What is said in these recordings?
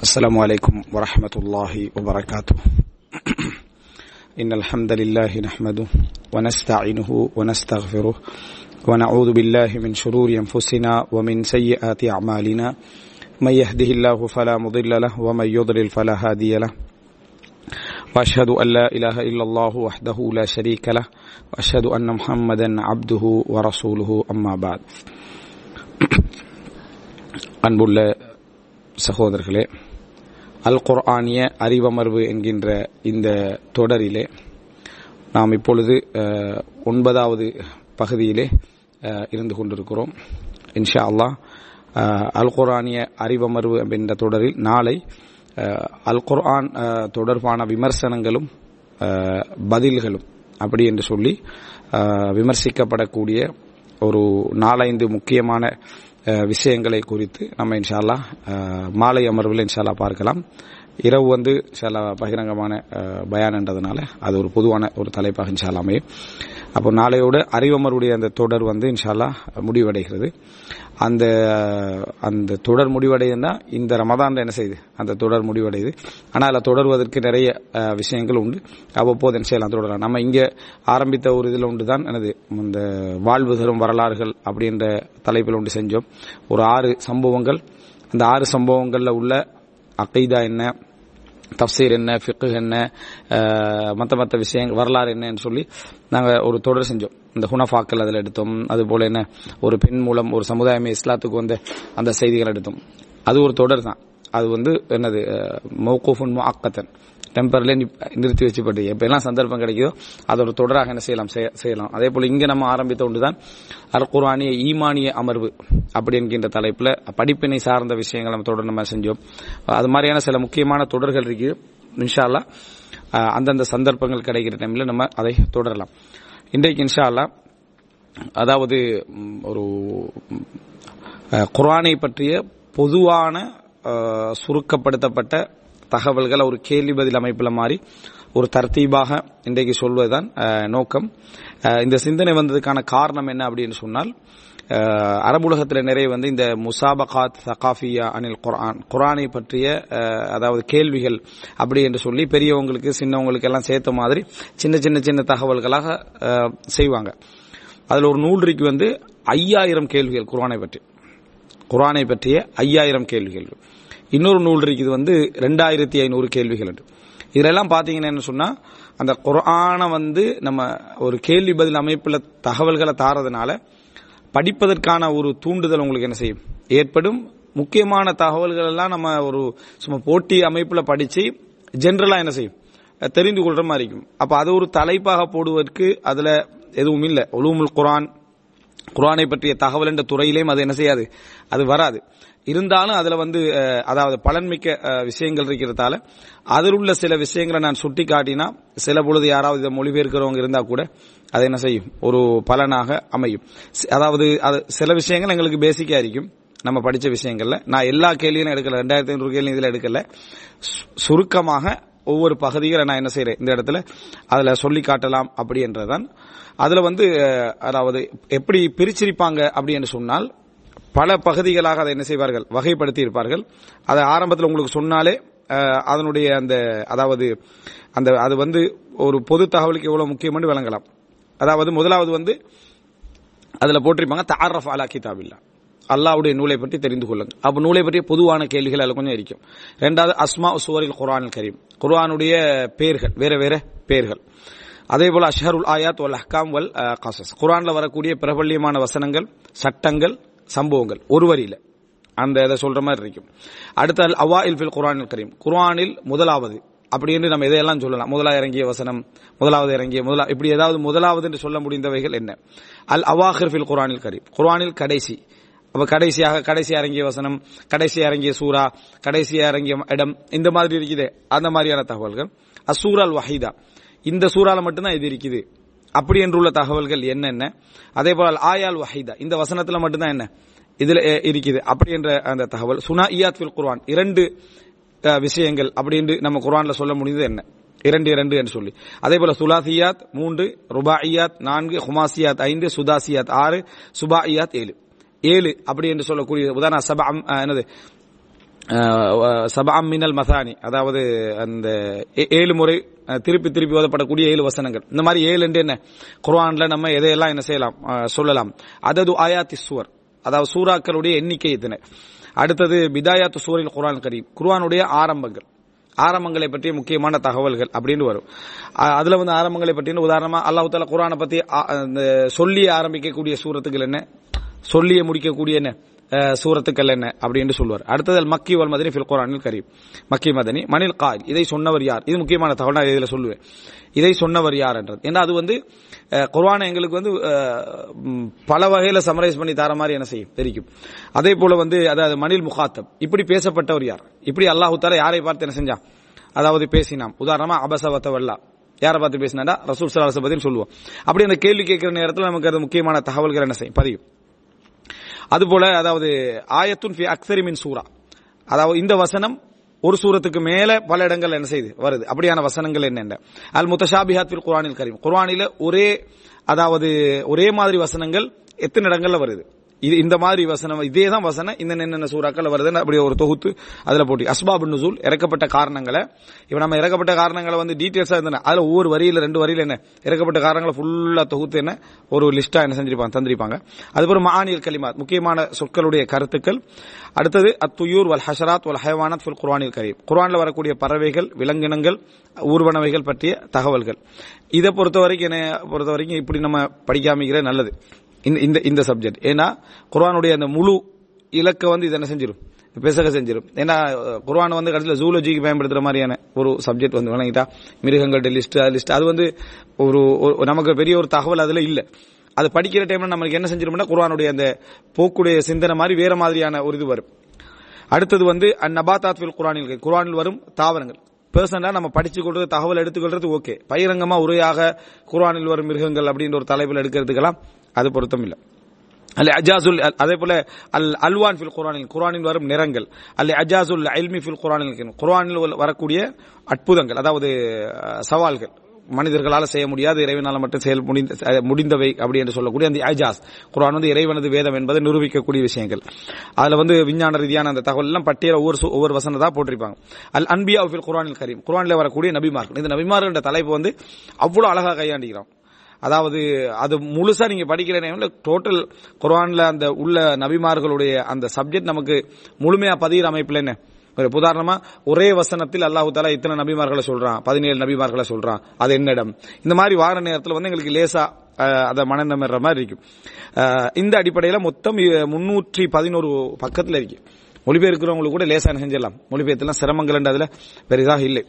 السلام عليكم ورحمة الله وبركاته إن الحمد لله نحمده ونستعينه ونستغفره ونعوذ بالله من شرور أنفسنا ومن سيئات أعمالنا من يهده الله فلا مضل له ومن يضلل فلا هادي له وأشهد أن لا إله إلا الله وحده لا شريك له وأشهد أن محمدا عبده ورسوله أما بعد அன்புள்ள சகோதரர்களே அல் குர்ஆனிய அறிவமர்வு என்கின்ற இந்த தொடரிலே நாம் இப்பொழுது அஹ், ஒன்பதாவது பகுதியிலே அஹ், இருந்து கொண்டிருக்கிறோம் இன்ஷா அல்லாஹ் அஹ், அல் குர்ஆனிய அறிவமர்வு என்ற தொடரில் நாளை அஹ், அல் குர்ஆன் அஹ், தொடர்பான விமர்சனங்களும் அஹ், பதில்களும் அப்படி என்று சொல்லி அஹ், விமர்சிக்கப்படக்கூடிய ஒரு நாலைந்து முக்கியமான அஹ், விஷயங்களை குறித்து நம்ம இன்ஷால்லா அஹ், மாலை அமர்வில் இன்ஷால்லா பார்க்கலாம் இரவு வந்து இன்ஷால்லா பகிரங்கமான அஹ், பயான் என்றதுனால அது ஒரு பொதுவான ஒரு தலைப்பாக இன்ஷால்லா அமையும் அப்போ நாளையோட அறிவமருடைய அந்த தொடர் வந்து இன்ஷால்லா முடிவடைகிறது அந்த அந்த தொடர் முடிவடையுதுன்னா இந்த ரமதான் என்ன செய்யுது அந்த தொடர் முடிவடையுது ஆனால் அதில் தொடர்வதற்கு நிறைய அஹ், விஷயங்கள் உண்டு அவ்வப்போது என்ன செய்யலாம் தொடரலாம் நம்ம இங்கே ஆரம்பித்த ஒரு இதில் உண்டு தான் எனது இந்த வாழ்வு தரும் வரலாறுகள் அப்படின்ற தலைப்பில் ஒன்று செஞ்சோம் ஒரு ஆறு சம்பவங்கள் அந்த ஆறு சம்பவங்களில் உள்ள அகைதா என்ன தப்சீர் என்ன ஃபிக்கு என்ன மற்ற மற்ற விஷயங்கள் வரலாறு என்னன்னு சொல்லி நாங்கள் ஒரு தொடர் செஞ்சோம் இந்த ஹுனஃபாக்கள் அதில் எடுத்தோம் அதுபோல என்ன ஒரு பெண் மூலம் ஒரு சமுதாயமே இஸ்லாத்துக்கு வந்த அந்த செய்திகள் எடுத்தோம் அது ஒரு தொடர் தான் அது வந்து என்னது மௌகூஃபுன் முஅக்கத்தன் டெம்பர்ல நிறுத்தி வச்சுப்பட்டு எப்ப எல்லாம் சந்தர்ப்பம் கிடைக்குதோ அதை ஒரு தொடராக என்ன செய்யலாம் செய்ய- செய்யலாம் அதே போல இங்க நம்ம ஆரம்பித்த ஒன்றுதான் அல் குர்ஆனிய ஈமானிய அமர்வு அப்படி என்கின்ற தலைப்புல படிப்பினை சார்ந்த விஷயங்கள் நம்ம தொடர் நம்ம செஞ்சோம் அது மாதிரியான சில முக்கியமான தொடர்கள் இருக்குது இன்ஷா அல்லாஹ் அஹ், அந்தந்த சந்தர்ப்பங்கள் கிடைக்கிற டைம்ல நம்ம அதை தொடரலாம் இன்றைக்கு இன்ஷா அல்லாஹ் அதாவது ம், ஒரு ம், அஹ், குர்ஆனை பற்றிய பொதுவான அஹ், சுருக்கப்படுத்தப்பட்ட தகவல்களை ஒரு கேள்வி பதில் அமைப்பில் மாறி ஒரு தர்த்தீபாக இன்றைக்கு சொல்வதுதான் அஹ், நோக்கம் அஹ், இந்த சிந்தனை வந்ததுக்கான காரணம் என்ன அப்படின்னு சொன்னால் அஹ், அரபுலகத்தில் நிறைய வந்து இந்த முசாபகாத் சகாஃபியா அனில் குர்ஆன் குர்ஆனை பற்றிய அஹ், அதாவது கேள்விகள் அப்படி என்று சொல்லி பெரியவங்களுக்கு சின்னவங்களுக்கு எல்லாம் சேர்த்த மாதிரி சின்ன சின்ன சின்ன தகவல்களாக அஹ், செய்வாங்க அதுல ஒரு நூல் இருக்கு வந்து ஐயாயிரம் கேள்விகள் குர்ஆனை பற்றி குர்ஆனை பற்றிய ஐயாயிரம் கேள்விகள் இன்னொரு நூல் இருக்குது வந்து ரெண்டாயிரத்தி ஐநூறு கேள்விகள் உண்டு இதெல்லாம் பாத்தீங்கன்னா என்ன சொன்னா அந்த குர்ஆனை வந்து நம்ம ஒரு கேள்வி பதில் அமைப்புல தகவல்களை தாரதுனால படிப்பதற்கான ஒரு தூண்டுதல் உங்களுக்கு என்ன செய்யும் ஏற்படும் முக்கியமான தகவல்கள் எல்லாம் நம்ம ஒரு சும்மா போட்டி அமைப்புல படிச்சு ஜென்ரலா என்ன செய்யும் அஹ் தெரிந்து கொள்ற மாதிரி இருக்கும் அப்ப அது ஒரு தலைப்பாக போடுவதற்கு அதுல எதுவும் இல்லை உலூமுல் குர்ஆன் குர்ஆனை பற்றிய தகவல் என்ற துறையிலேயும் அது என்ன செய்யாது அது வராது இருந்தாலும் அதுல வந்து அஹ், அதாவது பலன்மிக்க அஹ், விஷயங்கள் இருக்கிறதால அதில் உள்ள சில விஷயங்களை நான் சுட்டி காட்டினா சில பொழுது யாராவது இதை மொழிபெயர்க்கிறவங்க இருந்தா கூட அது என்ன செய்யும் ஒரு பலனாக அமையும் சி- அதாவது அது சில விஷயங்கள் எங்களுக்கு பேசிக்கா இருக்கும் நம்ம படிச்ச விஷயங்கள்ல நான் எல்லா கேள்வியும் எடுக்கல ரெண்டாயிரத்தி ஐநூறு கேள்வி இதுல எடுக்கல சு- சுருக்கமாக ஒவ்வொரு பகுதிகளை நான் என்ன செய்யறேன் இந்த இடத்துல அதுல சொல்லி காட்டலாம் அப்படி என்றதான் அதுல வந்து அஹ், அதாவது எப்படி பிரிச்சிருப்பாங்க அப்படி என்று சொன்னால் பல பகுதிகளாக அதை என்ன செய்வார்கள் வகைப்படுத்தி இருப்பார்கள் அதை ஆரம்பத்தில் உங்களுக்கு சொன்னாலே அஹ், அதனுடைய அந்த அதாவது அந்த அது வந்து ஒரு பொது தகவலுக்கு எவ்வளவு முக்கியம்னு விளங்கலாம் அதாவது முதலாவது வந்து அதுல போட்டிருப்பாங்க தாரஃப் அலா கிதாபில்லா அல்லாவுடைய நூலை பற்றி தெரிந்து கொள்ளுங்க அப்ப நூலை பற்றிய பொதுவான கேள்விகள் அதுல கொஞ்சம் இருக்கும் ரெண்டாவது அஸ்மா சுவரில் குர்ஆனில் கரீம் குர்ஆனுடைய பெயர்கள் வேற வேற பெயர்கள் அதே போல அஷ்ஹருல் ஆயாத் வல் அஹ்காம் வல் அஹ், கசஸ் குர்ஆன்ல வரக்கூடிய பிரபல்யமான வசனங்கள் சட்டங்கள் சம்பவங்கள் ஒரு வரியில அந்த இதை சொல்ற மாதிரி இருக்கும் அடுத்த அல் அவாயில் ஃபில் குர்ஆனில் கரீம் குர்ஆனில் முதலாவது அப்படி என்று நம்ம எதையெல்லாம் சொல்லலாம் முதலாவது இறங்கிய வசனம் முதலாவது இறங்கிய முதலா இப்படி ஏதாவது முதலாவது என்று சொல்ல முடிந்தவைகள் என்ன அல் அவாஹிர் ஃபில் குர்ஆனில் கரீம் குர்ஆனில் கடைசி அப்ப கடைசியாக கடைசி இறங்கிய வசனம் கடைசி இறங்கிய சூரா கடைசி இறங்கிய இடம் இந்த மாதிரி இருக்குது அந்த மாதிரியான தகவல்கள் அசூரால் வஹீதா இந்த சூறால மட்டும்தான் இது இருக்குது அப்படி என்றுள்ள தகவல்கள் என்னென்ன அதே போல அல் ஆயால் வஹீதா இந்த வசனத்துல மட்டும்தான் என்ன இதுல அஹ், இருக்குது அப்படி என்ற அந்த தகவல் சுனா இயாத் ஃபில் குர்ஆன் இரண்டு அஹ், விஷயங்கள் அப்படின்னு நம்ம குர்ஆன்ல சொல்ல முடியுது என்ன இரண்டு இரண்டு என்று சொல்லி அதே போல சுலாசியாத் மூன்று ருபாஇயாத் நான்கு ஹுமாசியாத் ஐந்து சுதாசியாத் ஆறு சுபாஇயாத் ஏழு ஏழு அப்படி என்று சொல்லக்கூடிய உதாரண சபா என்னது சபாம் மினல் மசானி அதாவது அந்த ஏ- ஏழு முறை அஹ், திருப்பி திருப்பி ஓதப்படக்கூடிய ஏழு வசனங்கள் இந்த மாதிரி ஏழு என்று என்ன குர்ஆன்ல நம்ம எதையெல்லாம் என்ன செய்யலாம் அஹ், சொல்லலாம் அதது ஆயாத்தி சுவர் அதாவது சூறாக்களுடைய எண்ணிக்கை எத்தனை அடுத்தது பிதாயாத்து சூரில் குர்ஆன் கரீம் குர்ஆனுடைய ஆரம்பங்கள் ஆரம்பங்களை பற்றிய முக்கியமான தகவல்கள் அப்படின்னு வரும் அ- அதுல வந்து ஆரம்பங்களை பற்றின உதாரணமா அல்லாஹ் தாலா குர்ஆனை பத்தி ஆ- அந்த சொல்லி ஆரம்பிக்கக்கூடிய சூரத்துக்கள் என்ன சொல்லிய முடிக்கக்கூடிய என்ன அஹ், சூரத்துக்கள் என்ன அப்படின்னு சொல்லுவார் அடுத்தது அல் மக்கி வல் மதனி ஃபில் குர்ஆனில் கரீம் மக்கி மதனி மணில் கால் இதை சொன்னவர் யார் இது முக்கியமான தகவல் நான் இதில் சொல்லுவேன் இதை சொன்னவர் யார் என்றது ஏன்னா அது வந்து அஹ், குர்ஆனை எங்களுக்கு வந்து அஹ், ம், பல வகையில சமரைஸ் பண்ணி தர மாதிரி என்ன செய்யும் தெரியும் அதே போல வந்து அதாவது மணில் முகாத்தம் இப்படி பேசப்பட்டவர் யார் இப்படி அல்லாஹு தாலா யாரை பார்த்து என்ன செஞ்சான் அதாவது பேசினாம் உதாரணமா அபசவத்த வல்லா யாரை பார்த்து பேசினாடா ரசூல் சலாச பத்தி சொல்லுவோம் அப்படி அந்த கேள்வி கேட்கிற நேரத்தில் நமக்கு அது முக்கியமான தகவல்கள் என்ன செய்யும் பதியும் அதுபோல அதாவது ஆயத்துன் ஃபி அக்ஸரி மின் சூரா அதாவது இந்த வசனம் ஒரு சூரத்துக்கு மேல பல இடங்கள் என்ன செய்யுது வருது அப்படியான வசனங்கள் என்னென்ன அல் முத்தஷாபிஹாத் ஃபில் குர்ஆனில் கரீம் குர்ஆனில ஒரே அதாவது ஒரே மாதிரி வசனங்கள் எத்தனை இடங்கள்ல வருது இது இந்த மாதிரி வசனம் இதே தான் வசனம் இந்த என்னென்ன சூறாக்கள் வருதுன்னு அப்படி ஒரு தொகுத்து அதுல போட்டி அஸ்பாபு நுசூல் இறக்கப்பட்ட காரணங்களை இப்ப நம்ம இறக்கப்பட்ட காரணங்களை வந்து டீடைல்ஸா இருந்தன அதுல ஒவ்வொரு வரியில ரெண்டு வரியில என்ன இறக்கப்பட்ட காரணங்களை ஃபுல்லா தொகுத்து என்ன ஒரு லிஸ்டா என்ன செஞ்சிருப்பாங்க தந்திருப்பாங்க அதுபோல மானியல் கலிமாத் முக்கியமான சொற்களுடைய கருத்துக்கள் அடுத்தது அத்துயூர் வல் ஹஷராத் வல் ஹயவானத் ஃபில் குர்ஆனில் கரீம் குர்ஆன்ல வரக்கூடிய பறவைகள் விலங்கினங்கள் ஊர்வனவைகள் பற்றிய தகவல்கள் இதை பொறுத்த வரைக்கும் என்ன பொறுத்த வரைக்கும் இப்படி நம்ம படிக்காமிக்கிற நல்லது இந்த இந்த இந்த சப்ஜெக்ட் ஏன்னா குர்ஆனுடைய அந்த முழு இலக்கை வந்து இது என்ன செஞ்சிடும் பேசக செஞ்சிடும் ஏன்னா அஹ், குர்ஆன் வந்து கடைசியில் ஜூலஜிக்கு பயன்படுத்துற மாதிரியான ஒரு சப்ஜெக்ட் வந்து வழங்கிட்டா மிருகங்கள்ட்ட லிஸ்ட் லிஸ்ட் அது வந்து ஒரு ஒரு- நமக்கு பெரிய ஒரு தகவல் அதுல இல்ல அது படிக்கிற டைம்ல நமக்கு என்ன செஞ்சிரும்னா குர்ஆனுடைய அந்த போக்குடைய சிந்தனை மாதிரி வேற மாதிரியான ஒரு இது வரும் அடுத்தது வந்து நபாத்தாத் ஃபில் குர்ஆனில் கரீம். குர்ஆனில் வரும் தாவரங்கள் பர்சனலா நம்ம படிச்சு கொள்றது தகவல் எடுத்துக்கொள்றது ஓகே பகிரங்கமா உரையாக குர்ஆனில் வரும் மிருகங்கள் அப்படின்ற ஒரு தலைப்பில் எடுக்கிறதுக்கெல்லாம் அது பொருத்தம் இல்லை அல் அஜாசுல் அதே போல அல் அல்வான் ஃபில் குர்ஆனில் குர்ஆனில் வரும் நிறங்கள் அல் அஜாசுல் இல்மி ஃபில் குர்ஆனில் கரீம். குர்ஆனில் வரக்கூடிய அற்புதங்கள் அதாவது அஹ், சவால்கள் மனிதர்களால் செய்ய முடியாது இறைவனால மட்டும் செயல் முடிந்த அஹ், முடிந்தவை அப்படி என்று சொல்லக்கூடிய அந்த அஜாஸ் குர்ஆன் வந்து இறைவனது வேதம் என்பதை நிரூபிக்கக்கூடிய விஷயங்கள் அதுல வந்து விஞ்ஞான ரீதியான அந்த தகவல் எல்லாம் பட்டியல ஒவ்வொரு சு- ஒவ்வொரு வசனதா போட்டிருப்பாங்க அல் அன்பியா ஃபில் குர்ஆனில் கரீம் குர்ஆனில் வரக்கூடிய நபிமார்கள் இந்த நபிமார்கள் என்ற தலைப்பு வந்து அவ்வளவு அழகா கையாண்டிக்கிறோம் அதாவது அது முழுசா நீங்க படிக்கிற நேரம்ல டோட்டல் குர்ஆன்ல அந்த உள்ள நபிமார்களுடைய அந்த சப்ஜெக்ட் நமக்கு முழுமையா பதிகிற அமைப்புல என்ன ஒரு உதாரணமா ஒரே வசனத்தில் அல்லாஹு தாலா இத்தனை நபிமார்களை சொல்றான் பதினேழு நபிமார்களை சொல்றான் அது என்னிடம் இந்த மாதிரி வார நேரத்தில் வந்து எங்களுக்கு லேசா அஹ், அதை மனந்தமிடுற மாதிரி இருக்கும் அஹ், இந்த அடிப்படையில மொத்தம் முன்னூற்றி பதினோரு பக்கத்துல இருக்கு மொழிபெயர்க்கிறவங்களுக்கு கூட லேசா என்ன செஞ்சிடலாம் மொழிபெயர்த்தெல்லாம் சிரமங்கள் அதுல பெரிதாக இல்லை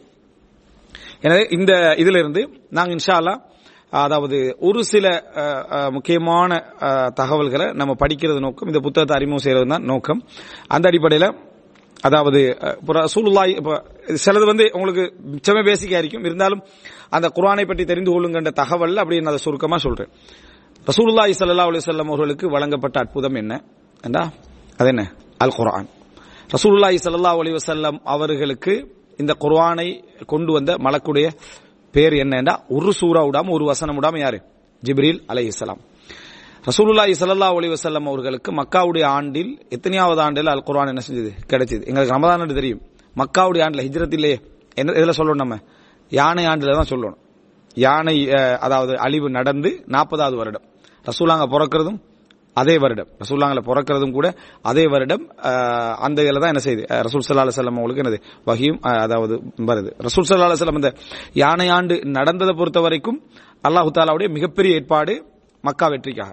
எனவே இந்த இதுல இருந்து நாங்க இன்ஷா அல்லாஹ் அதாவது ஒரு சில அஹ், அஹ், முக்கியமான அஹ், தகவல்களை நம்ம படிக்கிறது நோக்கம் இந்த புத்தகத்தை அறிமுகம் செய்யறது தான் நோக்கம் அந்த அடிப்படையில் அதாவது அஹ், இப்போ ரசூலுல்லாஹி இப்போ சிலது வந்து உங்களுக்கு மிச்சமே பேசிக்கா இருக்கும் இருந்தாலும் அந்த குர்ஆனை பற்றி தெரிந்து கொள்ளுங்கன்ற தகவல் அப்படி நான் அதை சுருக்கமா சொல்றேன் ரசூலுல்லாஹி ஸல்லல்லாஹு அலைஹி வஸல்லம் அவர்களுக்கு வழங்கப்பட்ட அற்புதம் என்ன என்றா அது என்ன அல் குர்ஆன் ரசூலுல்லாஹி ஸல்லல்லாஹு அலைஹி வஸல்லம் அவர்களுக்கு இந்த குர்ஆனை கொண்டு வந்த மலக்குடைய பேர் என்னன்னா ஒரு சூறா விடாம ஒரு வசனம் விடாம யாரு ஜிப்ரீல் அலைஹிஸ்ஸலாம் ரசூலுல்லாஹி ஸல்லல்லாஹு அலைஹி வஸல்லம் அவர்களுக்கு மக்காவுடைய ஆண்டில் எத்தனையாவது ஆண்டில் அல் குர்ஆன் என்ன செஞ்சது கிடைச்சது எங்களுக்கு ரமதான் ஆண்டு தெரியும் மக்காவுடைய ஆண்டுல ஹிஜ்ரத் இல்லையே என்ன இதுல சொல்லணும் நம்ம யானை ஆண்டுல தான் சொல்லணும் யானை அஹ், அதாவது அழிவு நடந்து நாற்பதாவது வருடம் ரசூலாங்க பிறக்கிறதும் அதே வருடம் ரசூல்லாங்கள பிறக்கிறதும் கூட அதே வருடம் அஹ், அந்த இதில் தான் என்ன செய்யுது அஹ், ரசூல் சல்லா அலுவலம் அவங்களுக்கு என்னது வகியும் அஹ், அதாவது வருது ரசூல் சல்லா அலுவலம் இந்த யானை ஆண்டு நடந்ததை பொறுத்த வரைக்கும் அல்லாஹு தாலாவுடைய மிகப்பெரிய ஏற்பாடு மக்கா வெற்றிக்காக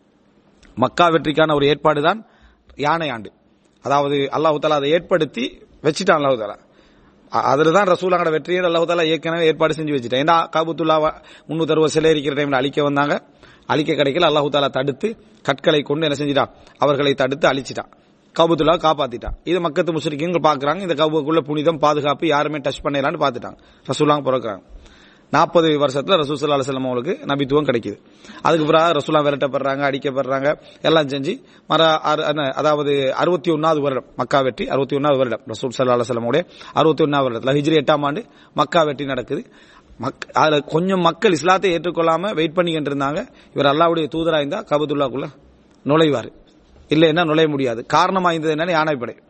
மக்கா வெற்றிக்கான ஒரு ஏற்பாடு தான் யானை ஆண்டு அதாவது அல்லாஹு தாலா அதை ஏற்படுத்தி வச்சுட்டான் அல்லாஹு தாலா அ- அதுல தான் ரசூலாங்கட வெற்றியை அல்லாஹு தாலா ஏற்கனவே ஏற்பாடு செஞ்சு வச்சுட்டேன் ஏன்னா காபத்துல்லா முன்னூத்தி அறுபது சிலை இருக்கிற டைம்ல அழிக்க வந்தாங்க அழிக்க கிடைக்கல அல்லாஹு தாலா தடுத்து கற்களை கொண்டு என்ன செஞ்சிட்டான் அவர்களை தடுத்து அழிச்சிட்டான் காபத்துல்லா காப்பாத்திட்டான் இது மக்கத்து முஸ்லிம்கள் பாக்குறாங்க இந்த கவுக்குள்ள புனிதம் பாதுகாப்பு யாருமே டச் பண்ணலான்னு பாத்துட்டாங்க ரசூலாங்க பிறக்கிறாங்க நாற்பது வருஷத்துல ரசூல் சல்லா அலுவலம் அவங்களுக்கு நபித்துவம் கிடைக்குது அதுக்கு பிறகு ரசூலா விரட்டப்படுறாங்க அடிக்கப்படுறாங்க எல்லாம் செஞ்சு மர அறு- என்ன, அதாவது அறுபத்தி ஒன்னாவது வருடம் மக்கா வெற்றி அறுபத்தி ஒன்னாவது வருடம் ரசூல் சல்லா அலுவலமுடைய அறுபத்தி ஒன்னாவது வருடத்துல ஹிஜ்ரி எட்டாம் ஆண்டு மக்கா வெற்றி நடக்குது மக்- அதுல கொஞ்சம் மக்கள் இஸ்லாத்தை ஏற்றுக்கொள்ளாம வெயிட் பண்ணிக்கிட்டு இருந்தாங்க இவர் அல்லாவுடைய தூதரா இருந்தா கபத்துல்லாக்குள்ள நுழைவாரு இல்லைன்னா நுழைய முடியாது காரணமா இருந்தது என்னன்னா யானைப்படை